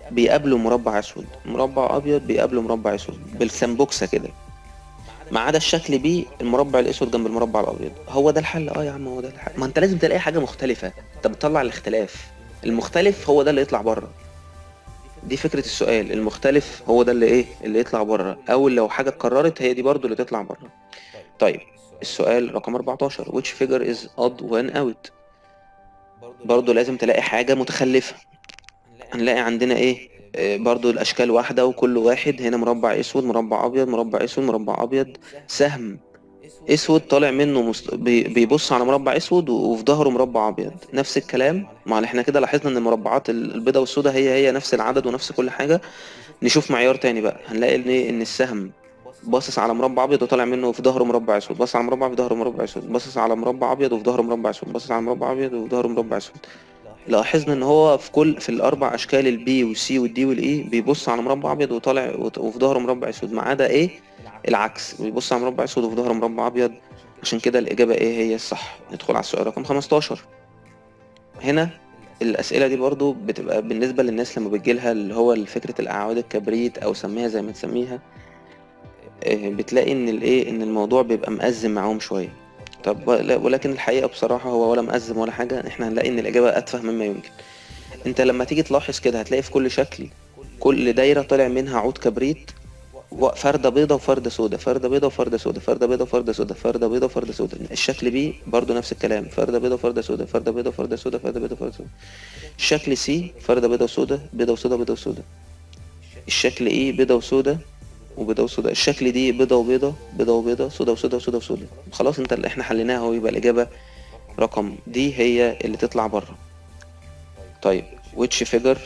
Speaker 1: بيقابله مربع اسود مربع ابيض بيقابله مربع اسود بالسمبوكسه كده ما عدا الشكل بي المربع الاسود جنب المربع الابيض هو ده الحل اه يا عم هو ده الحل ما انت لازم تلاقي حاجه مختلفه انت بتطلع الاختلاف المختلف هو ده اللي يطلع بره دي فكرة السؤال المختلف هو ده اللي ايه اللي يطلع بره او لو حاجة اتكررت هي دي برضو اللي تطلع بره طيب السؤال رقم 14 which figure is odd when out برضو لازم تلاقي حاجة متخلفة هنلاقي عندنا ايه آه، برضو الاشكال واحدة وكل واحد هنا مربع اسود مربع ابيض مربع اسود مربع ابيض سهم اسود طالع منه مست... بي- بيبص على مربع اسود و- وفي ظهره مربع ابيض نفس الكلام ما احنا كده لاحظنا ان المربعات ال- البيضاء والسوداء هي هي نفس العدد ونفس كل حاجة نشوف معيار تاني بقى هنلاقي ان إيه؟ ان السهم باصص على مربع ابيض وطالع منه في ظهره مربع اسود باصص على مربع في ظهره مربع اسود باصص على مربع ابيض وفي ظهره مربع اسود باصص على مربع ابيض وفي ظهره مربع اسود لاحظنا ان هو في كل في الاربع اشكال البي والسي والدي والاي بيبص على مربع ابيض وطالع وت- وفي ظهره مربع اسود ما عدا ايه العكس بيبص على مربع اسود وفي ظهره مربع ابيض عشان كده الاجابه ايه هي الصح ندخل على السؤال رقم 15 هنا الاسئله دي برضو بتبقى بالنسبه للناس لما بتجيلها اللي هو فكره الاعواد الكبريت او سميها زي ما تسميها آه، بتلاقي ان الايه ان الموضوع بيبقى مأزم معاهم شويه طب لا- ولكن الحقيقه بصراحه هو ولا مأزم ولا حاجه احنا هنلاقي ان الاجابه اتفه مما يمكن انت لما تيجي تلاحظ كده هتلاقي في كل شكل كل دايره طالع منها عود كبريت و- فردة بيضة وفردة سودة فردة بيضة وفردة سودة فردة بيضة وفردة سودة فردة بيضة وفردة سودة الشكل بي برضو نفس الكلام فردة بيضة وفردة سودة فردة بيضة وفردة سودة فردة بيضة وفردة سودة الشكل سي فردة بيضة وسودة بيضة وسودة بيضة وسودة الشكل اي بيضة وسودة وبيضة وسودة الشكل دي بيضة وبيضة بيضة وبيضة سودة وسودة وسودة وسودة خلاص انت اللي احنا حليناها اهو يبقى الإجابة رقم دي هي اللي تطلع بره طيب which figure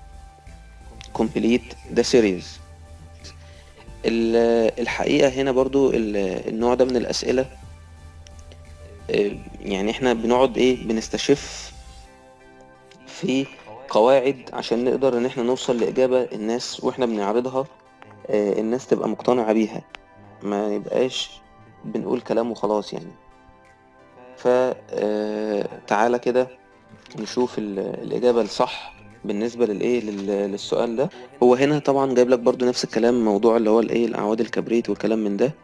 Speaker 1: complete the series ال- الحقيقة هنا برضو ال- النوع ده من الأسئلة آه، يعني احنا بنقعد ايه بنستشف في قواعد عشان نقدر ان احنا نوصل لإجابة الناس واحنا بنعرضها آه، الناس تبقى مقتنعة بيها ما يبقاش بنقول كلام وخلاص يعني فتعالى كده نشوف ال- الإجابة الصح بالنسبة للإيه لل- للسؤال ده هو هنا طبعا جايب لك برضو نفس الكلام موضوع اللي هو الإيه الأعواد الكبريت والكلام من ده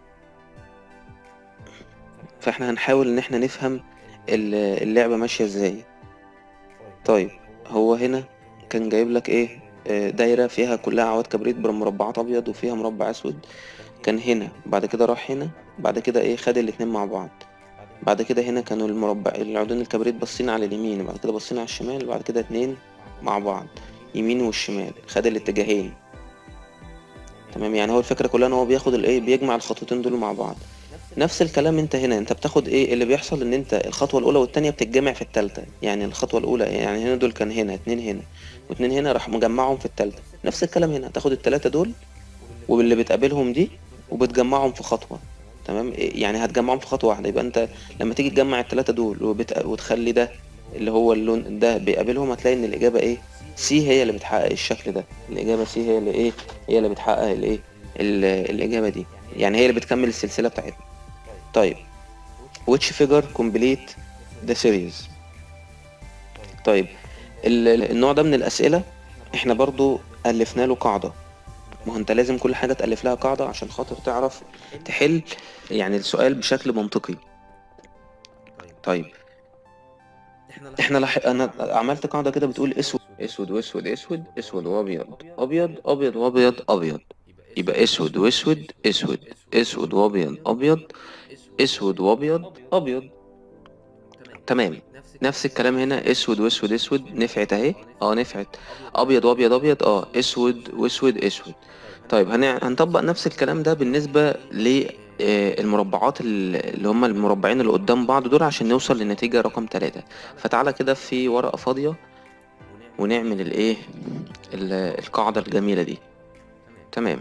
Speaker 1: فاحنا هنحاول إن احنا نفهم ال- اللعبة ماشية إزاي طيب هو هنا كان جايب لك إيه آه، دايرة فيها كلها أعواد كبريت بمربعات أبيض وفيها مربع أسود كان هنا بعد كده راح هنا بعد كده إيه خد الاتنين مع بعض بعد كده هنا كانوا المربع العودين الكبريت باصين على اليمين بعد كده باصين على الشمال بعد كده اتنين مع بعض يمين والشمال خد الاتجاهين تمام يعني هو الفكرة كلها ان هو بياخد الايه بيجمع الخطوتين دول مع بعض نفس الكلام انت هنا انت بتاخد ايه اللي بيحصل ان انت الخطوة الاولى والتانية بتتجمع في التالتة يعني الخطوة الاولى يعني هنا دول كان هنا اتنين هنا واتنين هنا راح مجمعهم في التالتة نفس الكلام هنا تاخد التلاتة دول واللي بتقابلهم دي وبتجمعهم في خطوة تمام إيه- يعني هتجمعهم في خطوة واحدة يبقى انت لما تيجي تجمع التلاتة دول وبت... وتخلي ده اللي هو اللون ده بيقابلهم هتلاقي ان الاجابة ايه سي هي اللي بتحقق الشكل ده الاجابة سي هي اللي ايه هي اللي بتحقق الايه ال- الاجابة دي يعني هي اللي بتكمل السلسلة بتاعتنا طيب which figure complete the series طيب ال- ال- النوع ده من الأسئلة احنا برضو ألفنا له قاعدة ما هو انت لازم كل حاجة تألف لها قاعدة عشان خاطر تعرف تحل يعني السؤال بشكل منطقي طيب احنا لح... انا عملت قاعدة كده بتقول اسود اسود واسود اسود اسود وابيض ابيض ابيض وابيض ابيض يبقى اسود واسود اسود اسود وابيض ابيض اسود وابيض ابيض تمام نفس الكلام هنا اسود واسود اسود نفعت اهي اه نفعت ابيض وابيض ابيض اه اسود واسود اسود طيب هن... هنطبق نفس الكلام ده بالنسبة للمربعات اللي هم المربعين اللي قدام بعض دول عشان نوصل للنتيجة رقم ثلاثة فتعالى كده في ورقة فاضية ونعمل الايه ال- القاعدة الجميلة دي تمام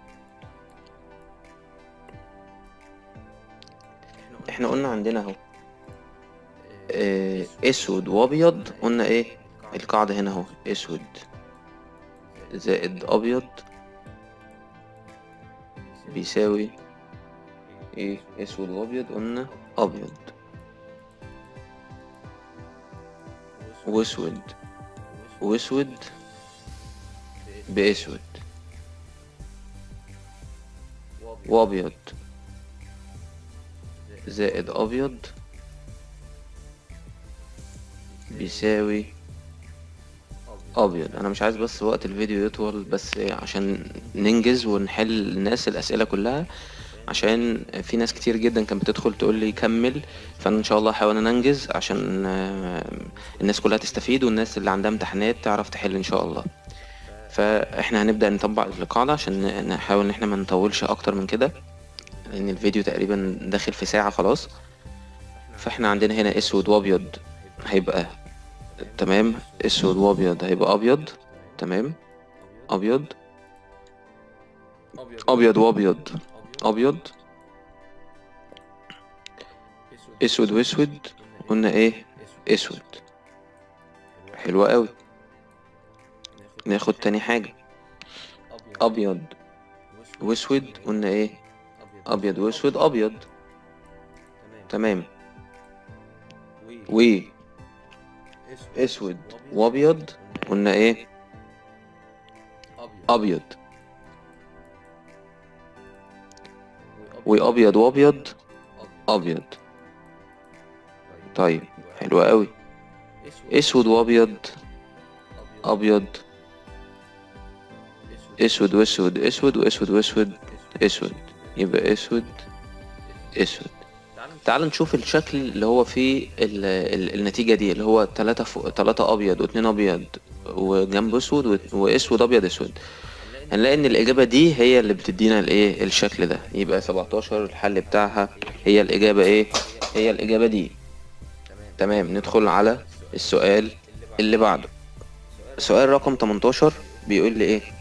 Speaker 1: احنا قلنا عندنا اهو آه، اسود وابيض قلنا ايه القاعدة هنا اهو اسود زائد ابيض بيساوي ايه اسود وابيض قلنا ابيض واسود واسود بأسود وأبيض زائد أبيض بيساوي أبيض أنا مش عايز بس وقت الفيديو يطول بس عشان ننجز ونحل الناس الأسئلة كلها عشان في ناس كتير جدا كانت بتدخل تقول لي كمل فانا ان شاء الله هحاول ان انجز عشان آه، الناس كلها تستفيد والناس اللي عندها امتحانات تعرف تحل ان شاء الله فاحنا هنبدأ نطبق القاعدة عشان نحاول ان احنا ما نطولش اكتر من كده لان الفيديو تقريبا داخل في ساعة خلاص فاحنا عندنا هنا اسود وابيض هيبقى تمام اسود وابيض هيبقى ابيض تمام ابيض ابيض وابيض ابيض اسود واسود قلنا ايه اسود حلوة قوي ناخد تاني حاجة ابيض واسود قلنا ايه ابيض واسود ابيض تمام و اسود وابيض قلنا ايه ابيض وابيض وابيض ابيض طيب حلو قوي اسود وابيض ابيض اسود واسود اسود واسود واسود اسود يبقى اسود اسود تعال نشوف الشكل اللي هو فيه ال ال النتيجة دي اللي هو تلاتة فوق تلاتة أبيض واتنين أبيض وجنب أسود وت- وأسود أبيض أسود هنلاقي إن الإجابة دي هي اللي بتدينا الإيه الشكل ده يبقى سبعتاشر الحل بتاعها هي الإجابة إيه هي الإجابة دي تمام ندخل على السؤال اللي بعده سؤال رقم 18 بيقول لي إيه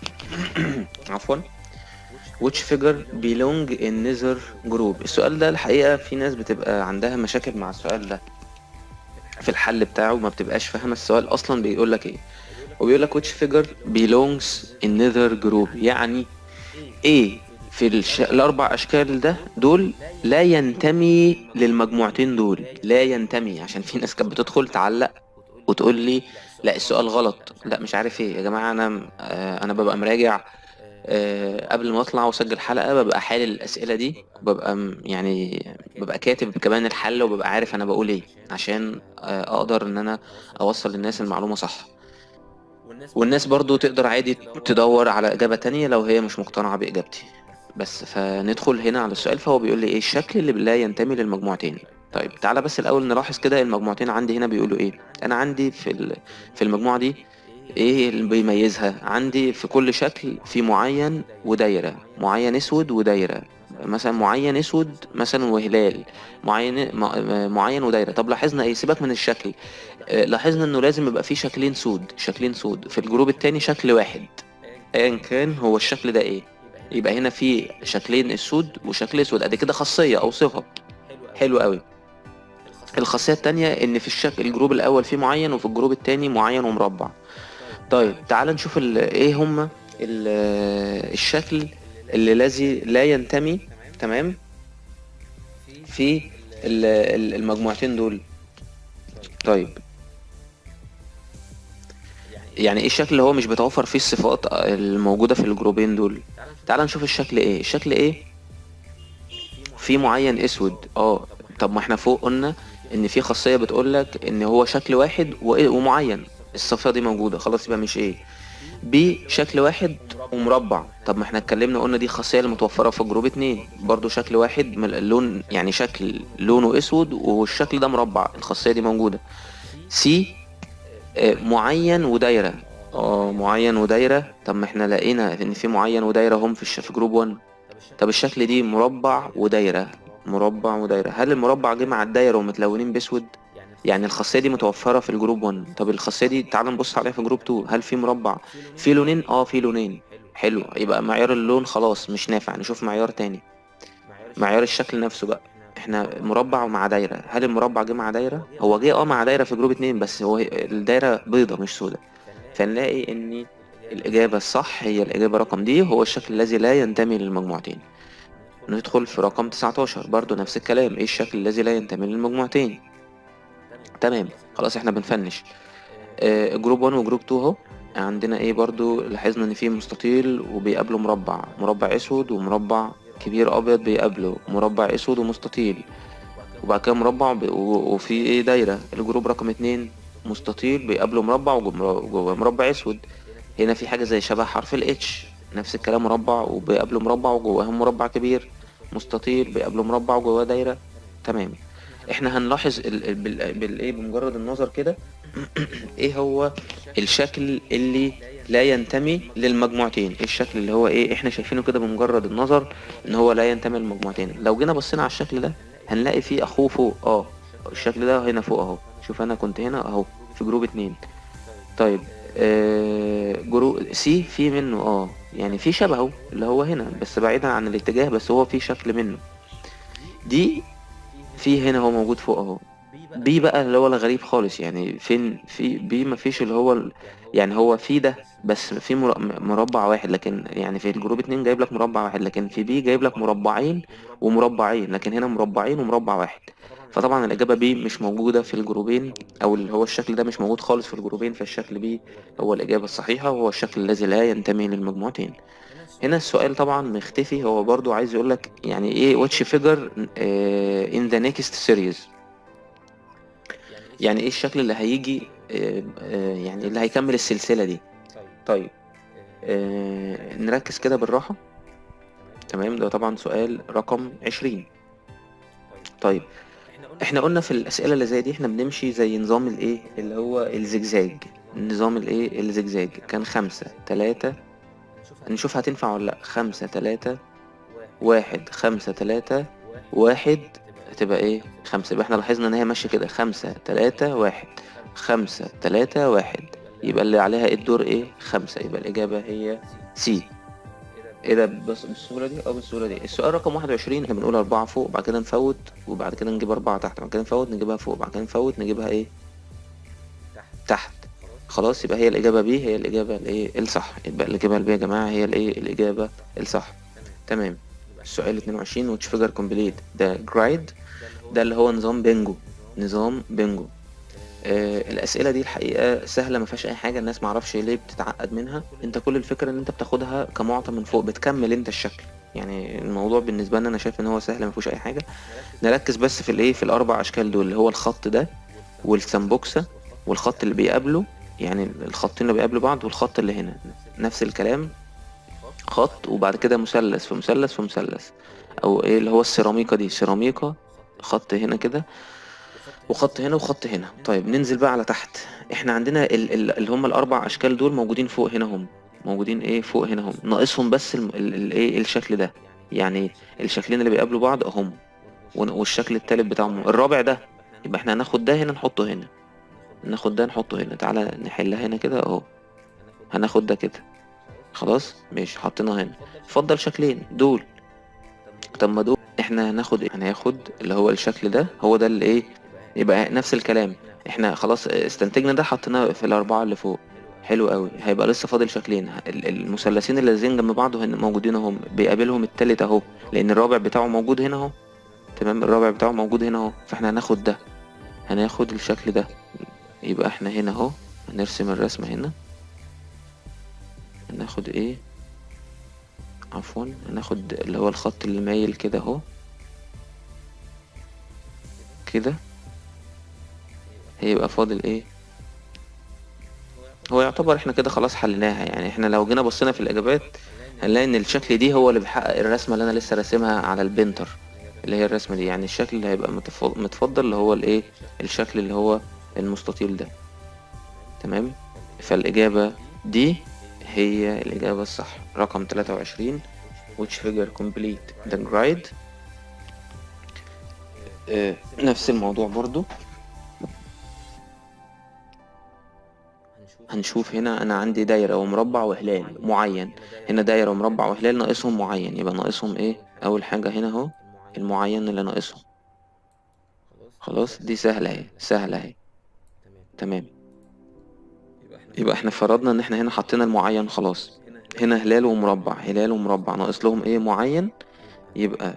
Speaker 1: عفوا which figure belong in neither group السؤال ده الحقيقة في ناس بتبقى عندها مشاكل مع السؤال ده في الحل بتاعه ما بتبقاش فاهمة السؤال أصلا بيقول لك إيه وبيقول لك which figure belongs in neither group يعني إيه في الش... الأربع أشكال ده دول لا ينتمي للمجموعتين دول لا ينتمي عشان في ناس كانت بتدخل تعلق وتقول لي لا السؤال غلط لا مش عارف ايه يا جماعة انا آه، انا ببقى مراجع آه، قبل ما اطلع واسجل حلقة ببقى حالل الاسئلة دي وببقى م- يعني ببقى كاتب كمان الحل وببقى عارف انا بقول ايه عشان آه، اقدر ان انا اوصل للناس المعلومة صح والناس برضو تقدر عادي تدور على اجابة تانية لو هي مش مقتنعة باجابتي بس فندخل هنا على السؤال فهو بيقول لي ايه الشكل اللي لا ينتمي للمجموعتين طيب تعالى بس الاول نلاحظ كده المجموعتين عندي هنا بيقولوا ايه انا عندي في ال- في المجموعة دي ايه اللي بيميزها عندي في كل شكل في معين ودايرة معين اسود ودايرة مثلا معين اسود مثلا وهلال معين مع- معين ودايرة طب لاحظنا ايه سيبك من الشكل آه، لاحظنا انه لازم يبقى في شكلين سود شكلين سود في الجروب التاني شكل واحد ايا كان هو الشكل ده ايه يبقى هنا في شكلين السود وشكل اسود ادي كده خاصية او صفة حلو قوي الخاصية التانية ان في الشكل الجروب الاول فيه معين وفي الجروب التاني معين ومربع طيب تعال نشوف ال- ايه هما ال- الشكل اللي الذي لا ينتمي تمام في ال- ال- المجموعتين دول طيب يعني ايه الشكل اللي هو مش بيتوفر فيه الصفات الموجودة في الجروبين دول تعال نشوف الشكل ايه الشكل ايه في معين اسود اه طب ما احنا فوق قلنا ان في خاصية بتقولك ان هو شكل واحد و- ومعين الصفة دي موجودة خلاص يبقى مش ايه ب شكل واحد ومربع طب ما احنا اتكلمنا قلنا دي خاصية المتوفرة في جروب اتنين برضو شكل واحد من اللون يعني شكل لونه اسود والشكل ده مربع الخاصية دي موجودة سي آه، معين ودايرة اه معين ودايرة طب ما احنا لقينا ان في معين ودايرة هم في الش... في جروب 1 طب الشكل دي مربع ودايرة مربع ودايرة هل المربع جه مع الدايرة ومتلونين باسود يعني الخاصية دي متوفرة في الجروب 1 طب الخاصية دي تعال نبص عليها في جروب 2 هل في مربع في لونين اه في لونين حلو يبقى معيار اللون خلاص مش نافع نشوف معيار تاني معيار الشكل نفسه بقى احنا مربع مع دايرة هل المربع جه مع دايرة هو جه اه مع دايرة في جروب 2 بس هو الدايرة بيضة مش سودة فنلاقي ان الإجابة الصح هي الإجابة رقم دي هو الشكل الذي لا ينتمي للمجموعتين ندخل في رقم 19 برضو نفس الكلام ايه الشكل الذي لا ينتمي للمجموعتين تمام خلاص احنا بنفنش آه جروب 1 وجروب 2 اهو عندنا ايه برضو لاحظنا ان في مستطيل وبيقابله مربع مربع اسود ومربع كبير ابيض بيقابله مربع اسود ومستطيل وبعد كده مربع وب- و- وفي ايه دايرة الجروب رقم اتنين مستطيل بيقابله مربع وجوه وجوه مربع اسود هنا في حاجة زي شبه حرف الاتش نفس الكلام مربع وبيقابله مربع وجواه مربع كبير مستطيل بيقابله مربع وجواه دايرة تمام احنا هنلاحظ ال- ال- بال- بالايه بمجرد النظر كده ايه هو الشكل اللي لا ينتمي للمجموعتين ايه الشكل اللي هو ايه احنا شايفينه كده بمجرد النظر ان هو لا ينتمي للمجموعتين لو جينا بصينا على الشكل ده هنلاقي فيه اخوه فوق اه الشكل ده هنا فوق اهو شوف انا كنت هنا اهو في جروب اتنين طيب آه جروب سي في منه اه يعني في شبهه اللي هو هنا بس بعيدا عن الاتجاه بس هو في شكل منه دي في هنا هو موجود فوق اهو بي بقى اللي هو الغريب خالص يعني فين في بي مفيش اللي هو ال- يعني هو في ده بس في مر- مربع واحد لكن يعني في الجروب اتنين جايب لك مربع واحد لكن في بي جايب لك مربعين ومربعين لكن هنا مربعين ومربع واحد فطبعا الإجابة بي مش موجودة في الجروبين أو اللي هو الشكل ده مش موجود خالص في الجروبين فالشكل بي هو الإجابة الصحيحة وهو الشكل الذي لا ينتمي للمجموعتين هنا السؤال طبعا مختفي هو برضو عايز يقولك يعني ايه which figure uh, in the next series يعني ايه الشكل اللي هيجي آه، آه، يعني اللي هيكمل السلسلة دي طيب آه، نركز كده بالراحة تمام ده طبعا سؤال رقم عشرين طيب احنا قلنا في الأسئلة اللي زي دي احنا بنمشي زي نظام الايه اللي هو الزجزاج نظام الايه الزجزاج كان خمسة تلاتة نشوف هتنفع ولا لأ خمسة تلاتة واحد خمسة تلاتة واحد هتبقى ايه خمسة يبقى احنا لاحظنا ان هي ماشية كده خمسة تلاتة واحد خمسة تلاتة واحد يبقى اللي عليها ايه الدور ايه خمسة يبقى الإجابة هي سي ايه ده بس بالصورة دي اه بالصورة دي السؤال رقم واحد وعشرين احنا بنقول أربعة فوق بعد كده نفوت وبعد كده نجيب أربعة تحت بعد كده نفوت نجيبها فوق بعد كده نفوت نجيبها ايه تحت خلاص يبقى هي الإجابة بي هي الإجابة الايه الصح يبقى الإجابة البي يا جماعة هي الايه الإجابة الصح تمام السؤال 22 which figure complete ده جرايد ده اللي هو نظام بينجو نظام بينجو آه الأسئلة دي الحقيقة سهلة ما فيهاش أي حاجة الناس معرفش ليه بتتعقد منها أنت كل الفكرة إن أنت بتاخدها كمعطى من فوق بتكمل أنت الشكل يعني الموضوع بالنسبة لنا أنا شايف إن هو سهل ما فيهوش أي حاجة نركز بس في الإيه في الأربع أشكال دول اللي هو الخط ده والسمبوكسة والخط اللي بيقابله يعني الخطين اللي بيقابلوا بعض والخط اللي هنا نفس الكلام خط وبعد كده مثلث في مثلث في مثلث او ايه اللي هو السيراميكا دي سيراميكا خط هنا كده وخط هنا وخط هنا طيب ننزل بقى على تحت احنا عندنا ال- ال- اللي هم الاربع اشكال دول موجودين فوق هنا هم موجودين ايه فوق هنا هم ناقصهم بس ال- ال- الايه الشكل ده يعني الشكلين اللي بيقابلوا بعض اهم ون- والشكل التالت بتاعهم الرابع ده يبقى احنا هناخد ده هنا نحطه هنا ناخد ده نحطه هنا تعالى نحلها هنا كده اهو هناخد ده كده خلاص ماشي حطيناه هنا اتفضل شكلين دول طب ما دول احنا هناخد ايه هناخد اللي هو الشكل ده هو ده اللي ايه يبقى نفس الكلام احنا خلاص استنتجنا ده حطيناه في الاربعه اللي فوق حلو قوي هيبقى لسه فاضل شكلين ال- المثلثين اللي لازقين جنب بعض هن- موجودين اهم بيقابلهم التالت اهو لان الرابع بتاعه موجود هنا اهو تمام الرابع بتاعه موجود هنا اهو فاحنا هناخد ده هناخد الشكل ده يبقى احنا هنا اهو هنرسم الرسمة هنا هناخد ايه عفوا هناخد اللي هو الخط اللي مايل كده اهو كده هيبقى فاضل ايه هو يعتبر احنا كده خلاص حليناها يعني احنا لو جينا بصينا في الاجابات هنلاقي ان الشكل دي هو اللي بيحقق الرسمة اللي انا لسه راسمها على البنتر اللي هي الرسمة دي يعني الشكل اللي هيبقى متف- متفضل اللي هو الايه الشكل اللي هو المستطيل ده تمام فالإجابة دي هي الإجابة الصح رقم 23 which figure complete the grid آه، نفس الموضوع برضو هنشوف هنا أنا عندي دايرة ومربع وهلال معين هنا دايرة ومربع وهلال ناقصهم معين يبقى ناقصهم إيه أول حاجة هنا أهو المعين اللي ناقصهم خلاص دي سهلة اهي سهلة اهي تمام يبقى احنا فرضنا ان احنا هنا حطينا المعين خلاص هنا هلال ومربع هلال ومربع ناقص لهم ايه معين يبقى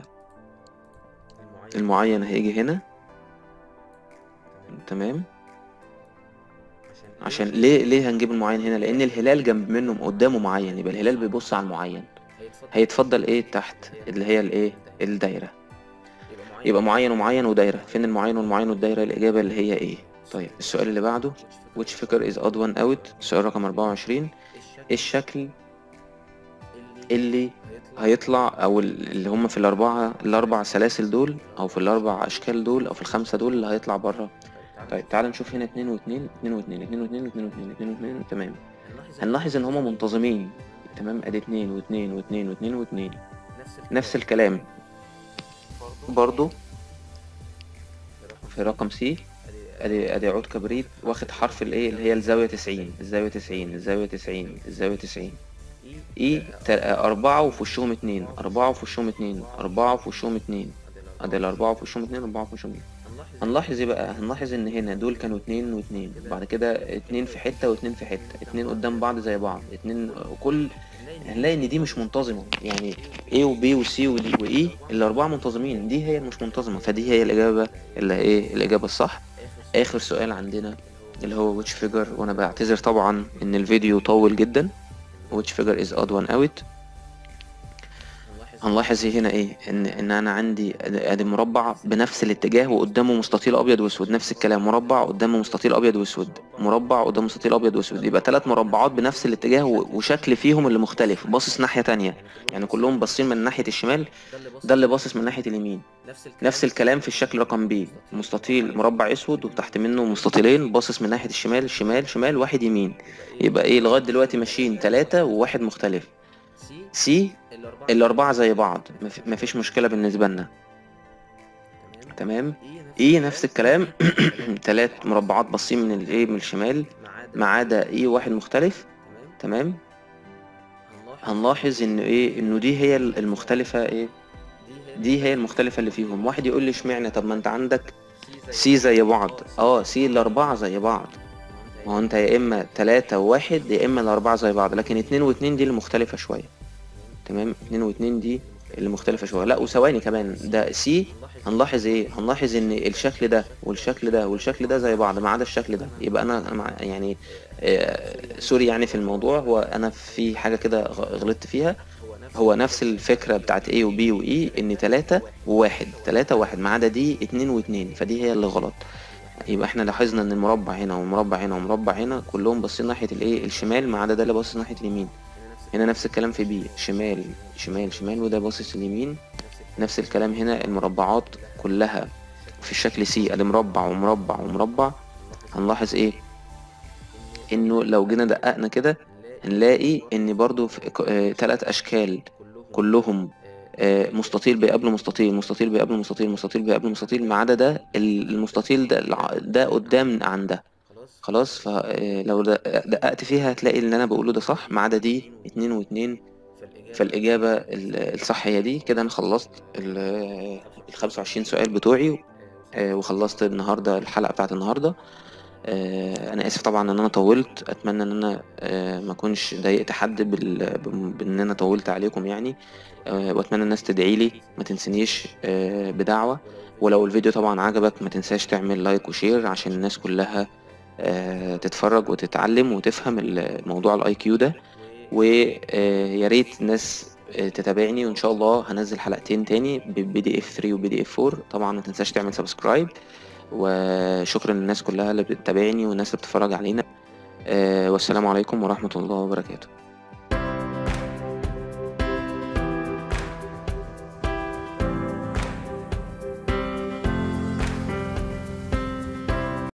Speaker 1: المعين هيجي هنا تمام عشان ليه ليه هنجيب المعين هنا لان الهلال جنب منه قدامه معين يبقى الهلال بيبص على المعين هيتفضل ايه تحت اللي هي الايه الدايره يبقى معين ومعين ودايره فين المعين والمعين والدايره الاجابه اللي هي ايه طيب السؤال اللي بعده which figure is odd one out سؤال رقم 24 ايه الشكل اللي هيطلع او ال- اللي هم في الاربعه الاربع سلاسل دول او في الاربع اشكال دول او في الخمسه دول اللي هيطلع بره طيب تعال نشوف هنا اتنين واتنين اتنين واتنين اتنين واتنين اتنين واتنين اتنين واتنين تمام هنلاحظ ان هما منتظمين تمام ادي اتنين واتنين واتنين واتنين واتنين نفس الكلام برضو في رقم سي ادي ادي عود كبريت واخد حرف الايه اللي هي الزاوية تسعين الزاوية تسعين الزاوية تسعين الزاوية تسعين اي تا- أربعة وفي وشهم اتنين أربعة وفي وشهم اتنين أربعة وفي وشهم اتنين ادي الأربعة وفي وشهم اتنين أربعة وفي وشهم اتنين هنلاحظ ايه بقى هنلاحظ ان هنا دول كانوا اتنين واتنين بعد كده اتنين في حتة واتنين في حتة اتنين قدام بعض زي بعض اتنين كل هنلاقي ان دي مش منتظمة يعني A و B و C و D و E الاربعة منتظمين دي هي المش منتظمة فدي هي الاجابة اللي ايه الاجابة الصح اخر سؤال عندنا اللي هو which figure وانا بعتذر طبعا ان الفيديو طول جدا which figure is odd one out هنلاحظ هنا ايه ان ان انا عندي ادي مربع بنفس الاتجاه وقدامه مستطيل ابيض واسود نفس الكلام مربع قدامه مستطيل ابيض واسود مربع قدامه مستطيل ابيض واسود يبقى ثلاث مربعات بنفس الاتجاه و- وشكل فيهم اللي مختلف باصص ناحية تانية يعني كلهم باصين من ناحية الشمال ده اللي باصص من ناحية اليمين نفس الكلام في الشكل رقم بي مستطيل مربع اسود وتحت منه مستطيلين باصص من ناحية الشمال شمال شمال واحد يمين يبقى ايه لغاية دلوقتي ماشيين ثلاثة وواحد مختلف سي الأربعة زي بعض مف- مفيش مشكلة بالنسبة لنا تمام اي نفس الكلام تلات مربعات باصين من الايه من الشمال ما عدا اي واحد مختلف تمام هنلاحظ ان ايه انه دي هي المختلفة ايه دي هي المختلفة اللي فيهم واحد يقول لي اشمعنى طب ما انت عندك سي زي بعض اه سي الأربعة زي بعض ما هو انت يا اما تلاتة وواحد يا اما الأربعة زي بعض لكن اتنين واتنين دي اللي مختلفة شوية تمام اتنين واتنين دي اللي مختلفة شوية لا وثواني كمان ده سي هنلاحظ ايه هنلاحظ ان الشكل ده والشكل ده والشكل ده زي بعض ما عدا الشكل ده يبقى انا مع- يعني آه سوري يعني في الموضوع هو انا في حاجة كده غ- غلطت فيها هو نفس الفكرة بتاعت A و B و E ان تلاتة وواحد تلاتة وواحد ما عدا دي اتنين واتنين فدي هي اللي غلط يبقى احنا لاحظنا ان المربع هنا ومربع هنا ومربع هنا كلهم باصين ناحية الايه الشمال ما عدا ده اللي باصص ناحية اليمين هنا نفس الكلام في بي شمال شمال شمال وده باصص اليمين نفس الكلام هنا المربعات كلها في الشكل سي ادي مربع ومربع ومربع هنلاحظ ايه انه لو جينا دققنا كده هنلاقي ان برضو في آه تلات اشكال كلهم آه مستطيل بيقابله مستطيل مستطيل بيقابله مستطيل مستطيل بيقابله مستطيل ما عدا ده المستطيل ده الع- ده قدام عن ده خلاص فلو دققت فيها هتلاقي اللي انا بقوله ده صح ما عدا دي اتنين واتنين فالإجابة ال- الصح هي دي كده أنا خلصت ال 25 سؤال بتوعي آه، وخلصت النهاردة الحلقة بتاعت النهاردة آه، أنا آسف طبعا إن أنا طولت أتمنى إن أنا آه، ما أكونش ضايقت حد بال- بم- بإن أنا طولت عليكم يعني آه، وأتمنى الناس تدعي لي ما تنسنيش آه، بدعوة ولو الفيديو طبعا عجبك ما تنساش تعمل لايك وشير عشان الناس كلها آه، تتفرج وتتعلم وتفهم الموضوع الاي كيو ده ويا ريت الناس آه، تتابعني وان شاء الله هنزل حلقتين تاني ببي دي اف 3 وبي دي اف 4 طبعا ما تنساش تعمل سبسكرايب وشكرا للناس كلها اللي بتتابعني والناس اللي بتتفرج علينا آه، والسلام عليكم ورحمة الله وبركاته